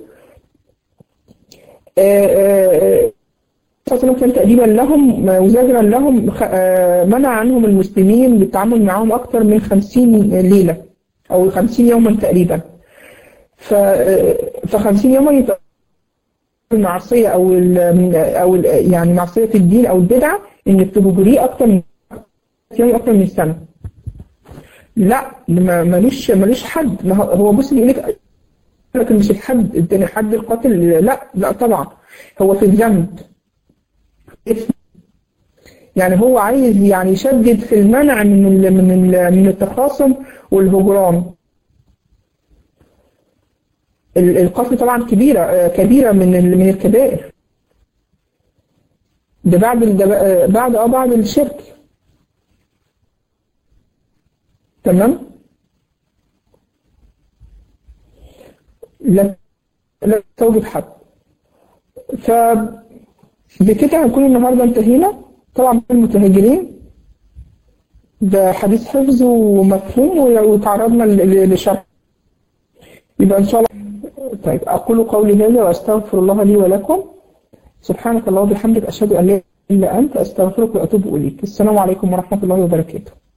آه، آه، آه، صلى كان تأديبا لهم وزجرا لهم خ- آه، منع عنهم المسلمين بالتعامل معهم أكثر من خمسين ليلة أو خمسين يوما تقريبا ف فخمسين يوما يبقى المعصية أو ال أو ال يعني معصية في الدين أو البدعة إنك تبقى أكتر من يعني أكتر من سنة. لا ما- ملوش ملوش حد ما هو- هو بص بيقول لك لكن مش الحد الدنيا حد القاتل لا لا طبعا هو في الذنب إثم. يعني هو عايز يعني يشدد في المنع من ال من ال من التخاصم والهجران ال- القتل طبعا كبيرة آه، كبيرة من ال- من الكبائر ده بعد ال- ده ب- آه، بعد اه بعد الشرك تمام لا لا توجد حد فبكده هنكون النهارده انتهينا طبعا المتهجرين ده حديث حفظ ومفهوم وتعرضنا ل- ل- لشرح يبقى ان شاء الله طيب أقول قولي هذا وأستغفر الله لي ولكم سبحانك اللهم وبحمدك أشهد أن لا إله إلا أنت أستغفرك وأتوب إليك السلام عليكم ورحمة الله وبركاته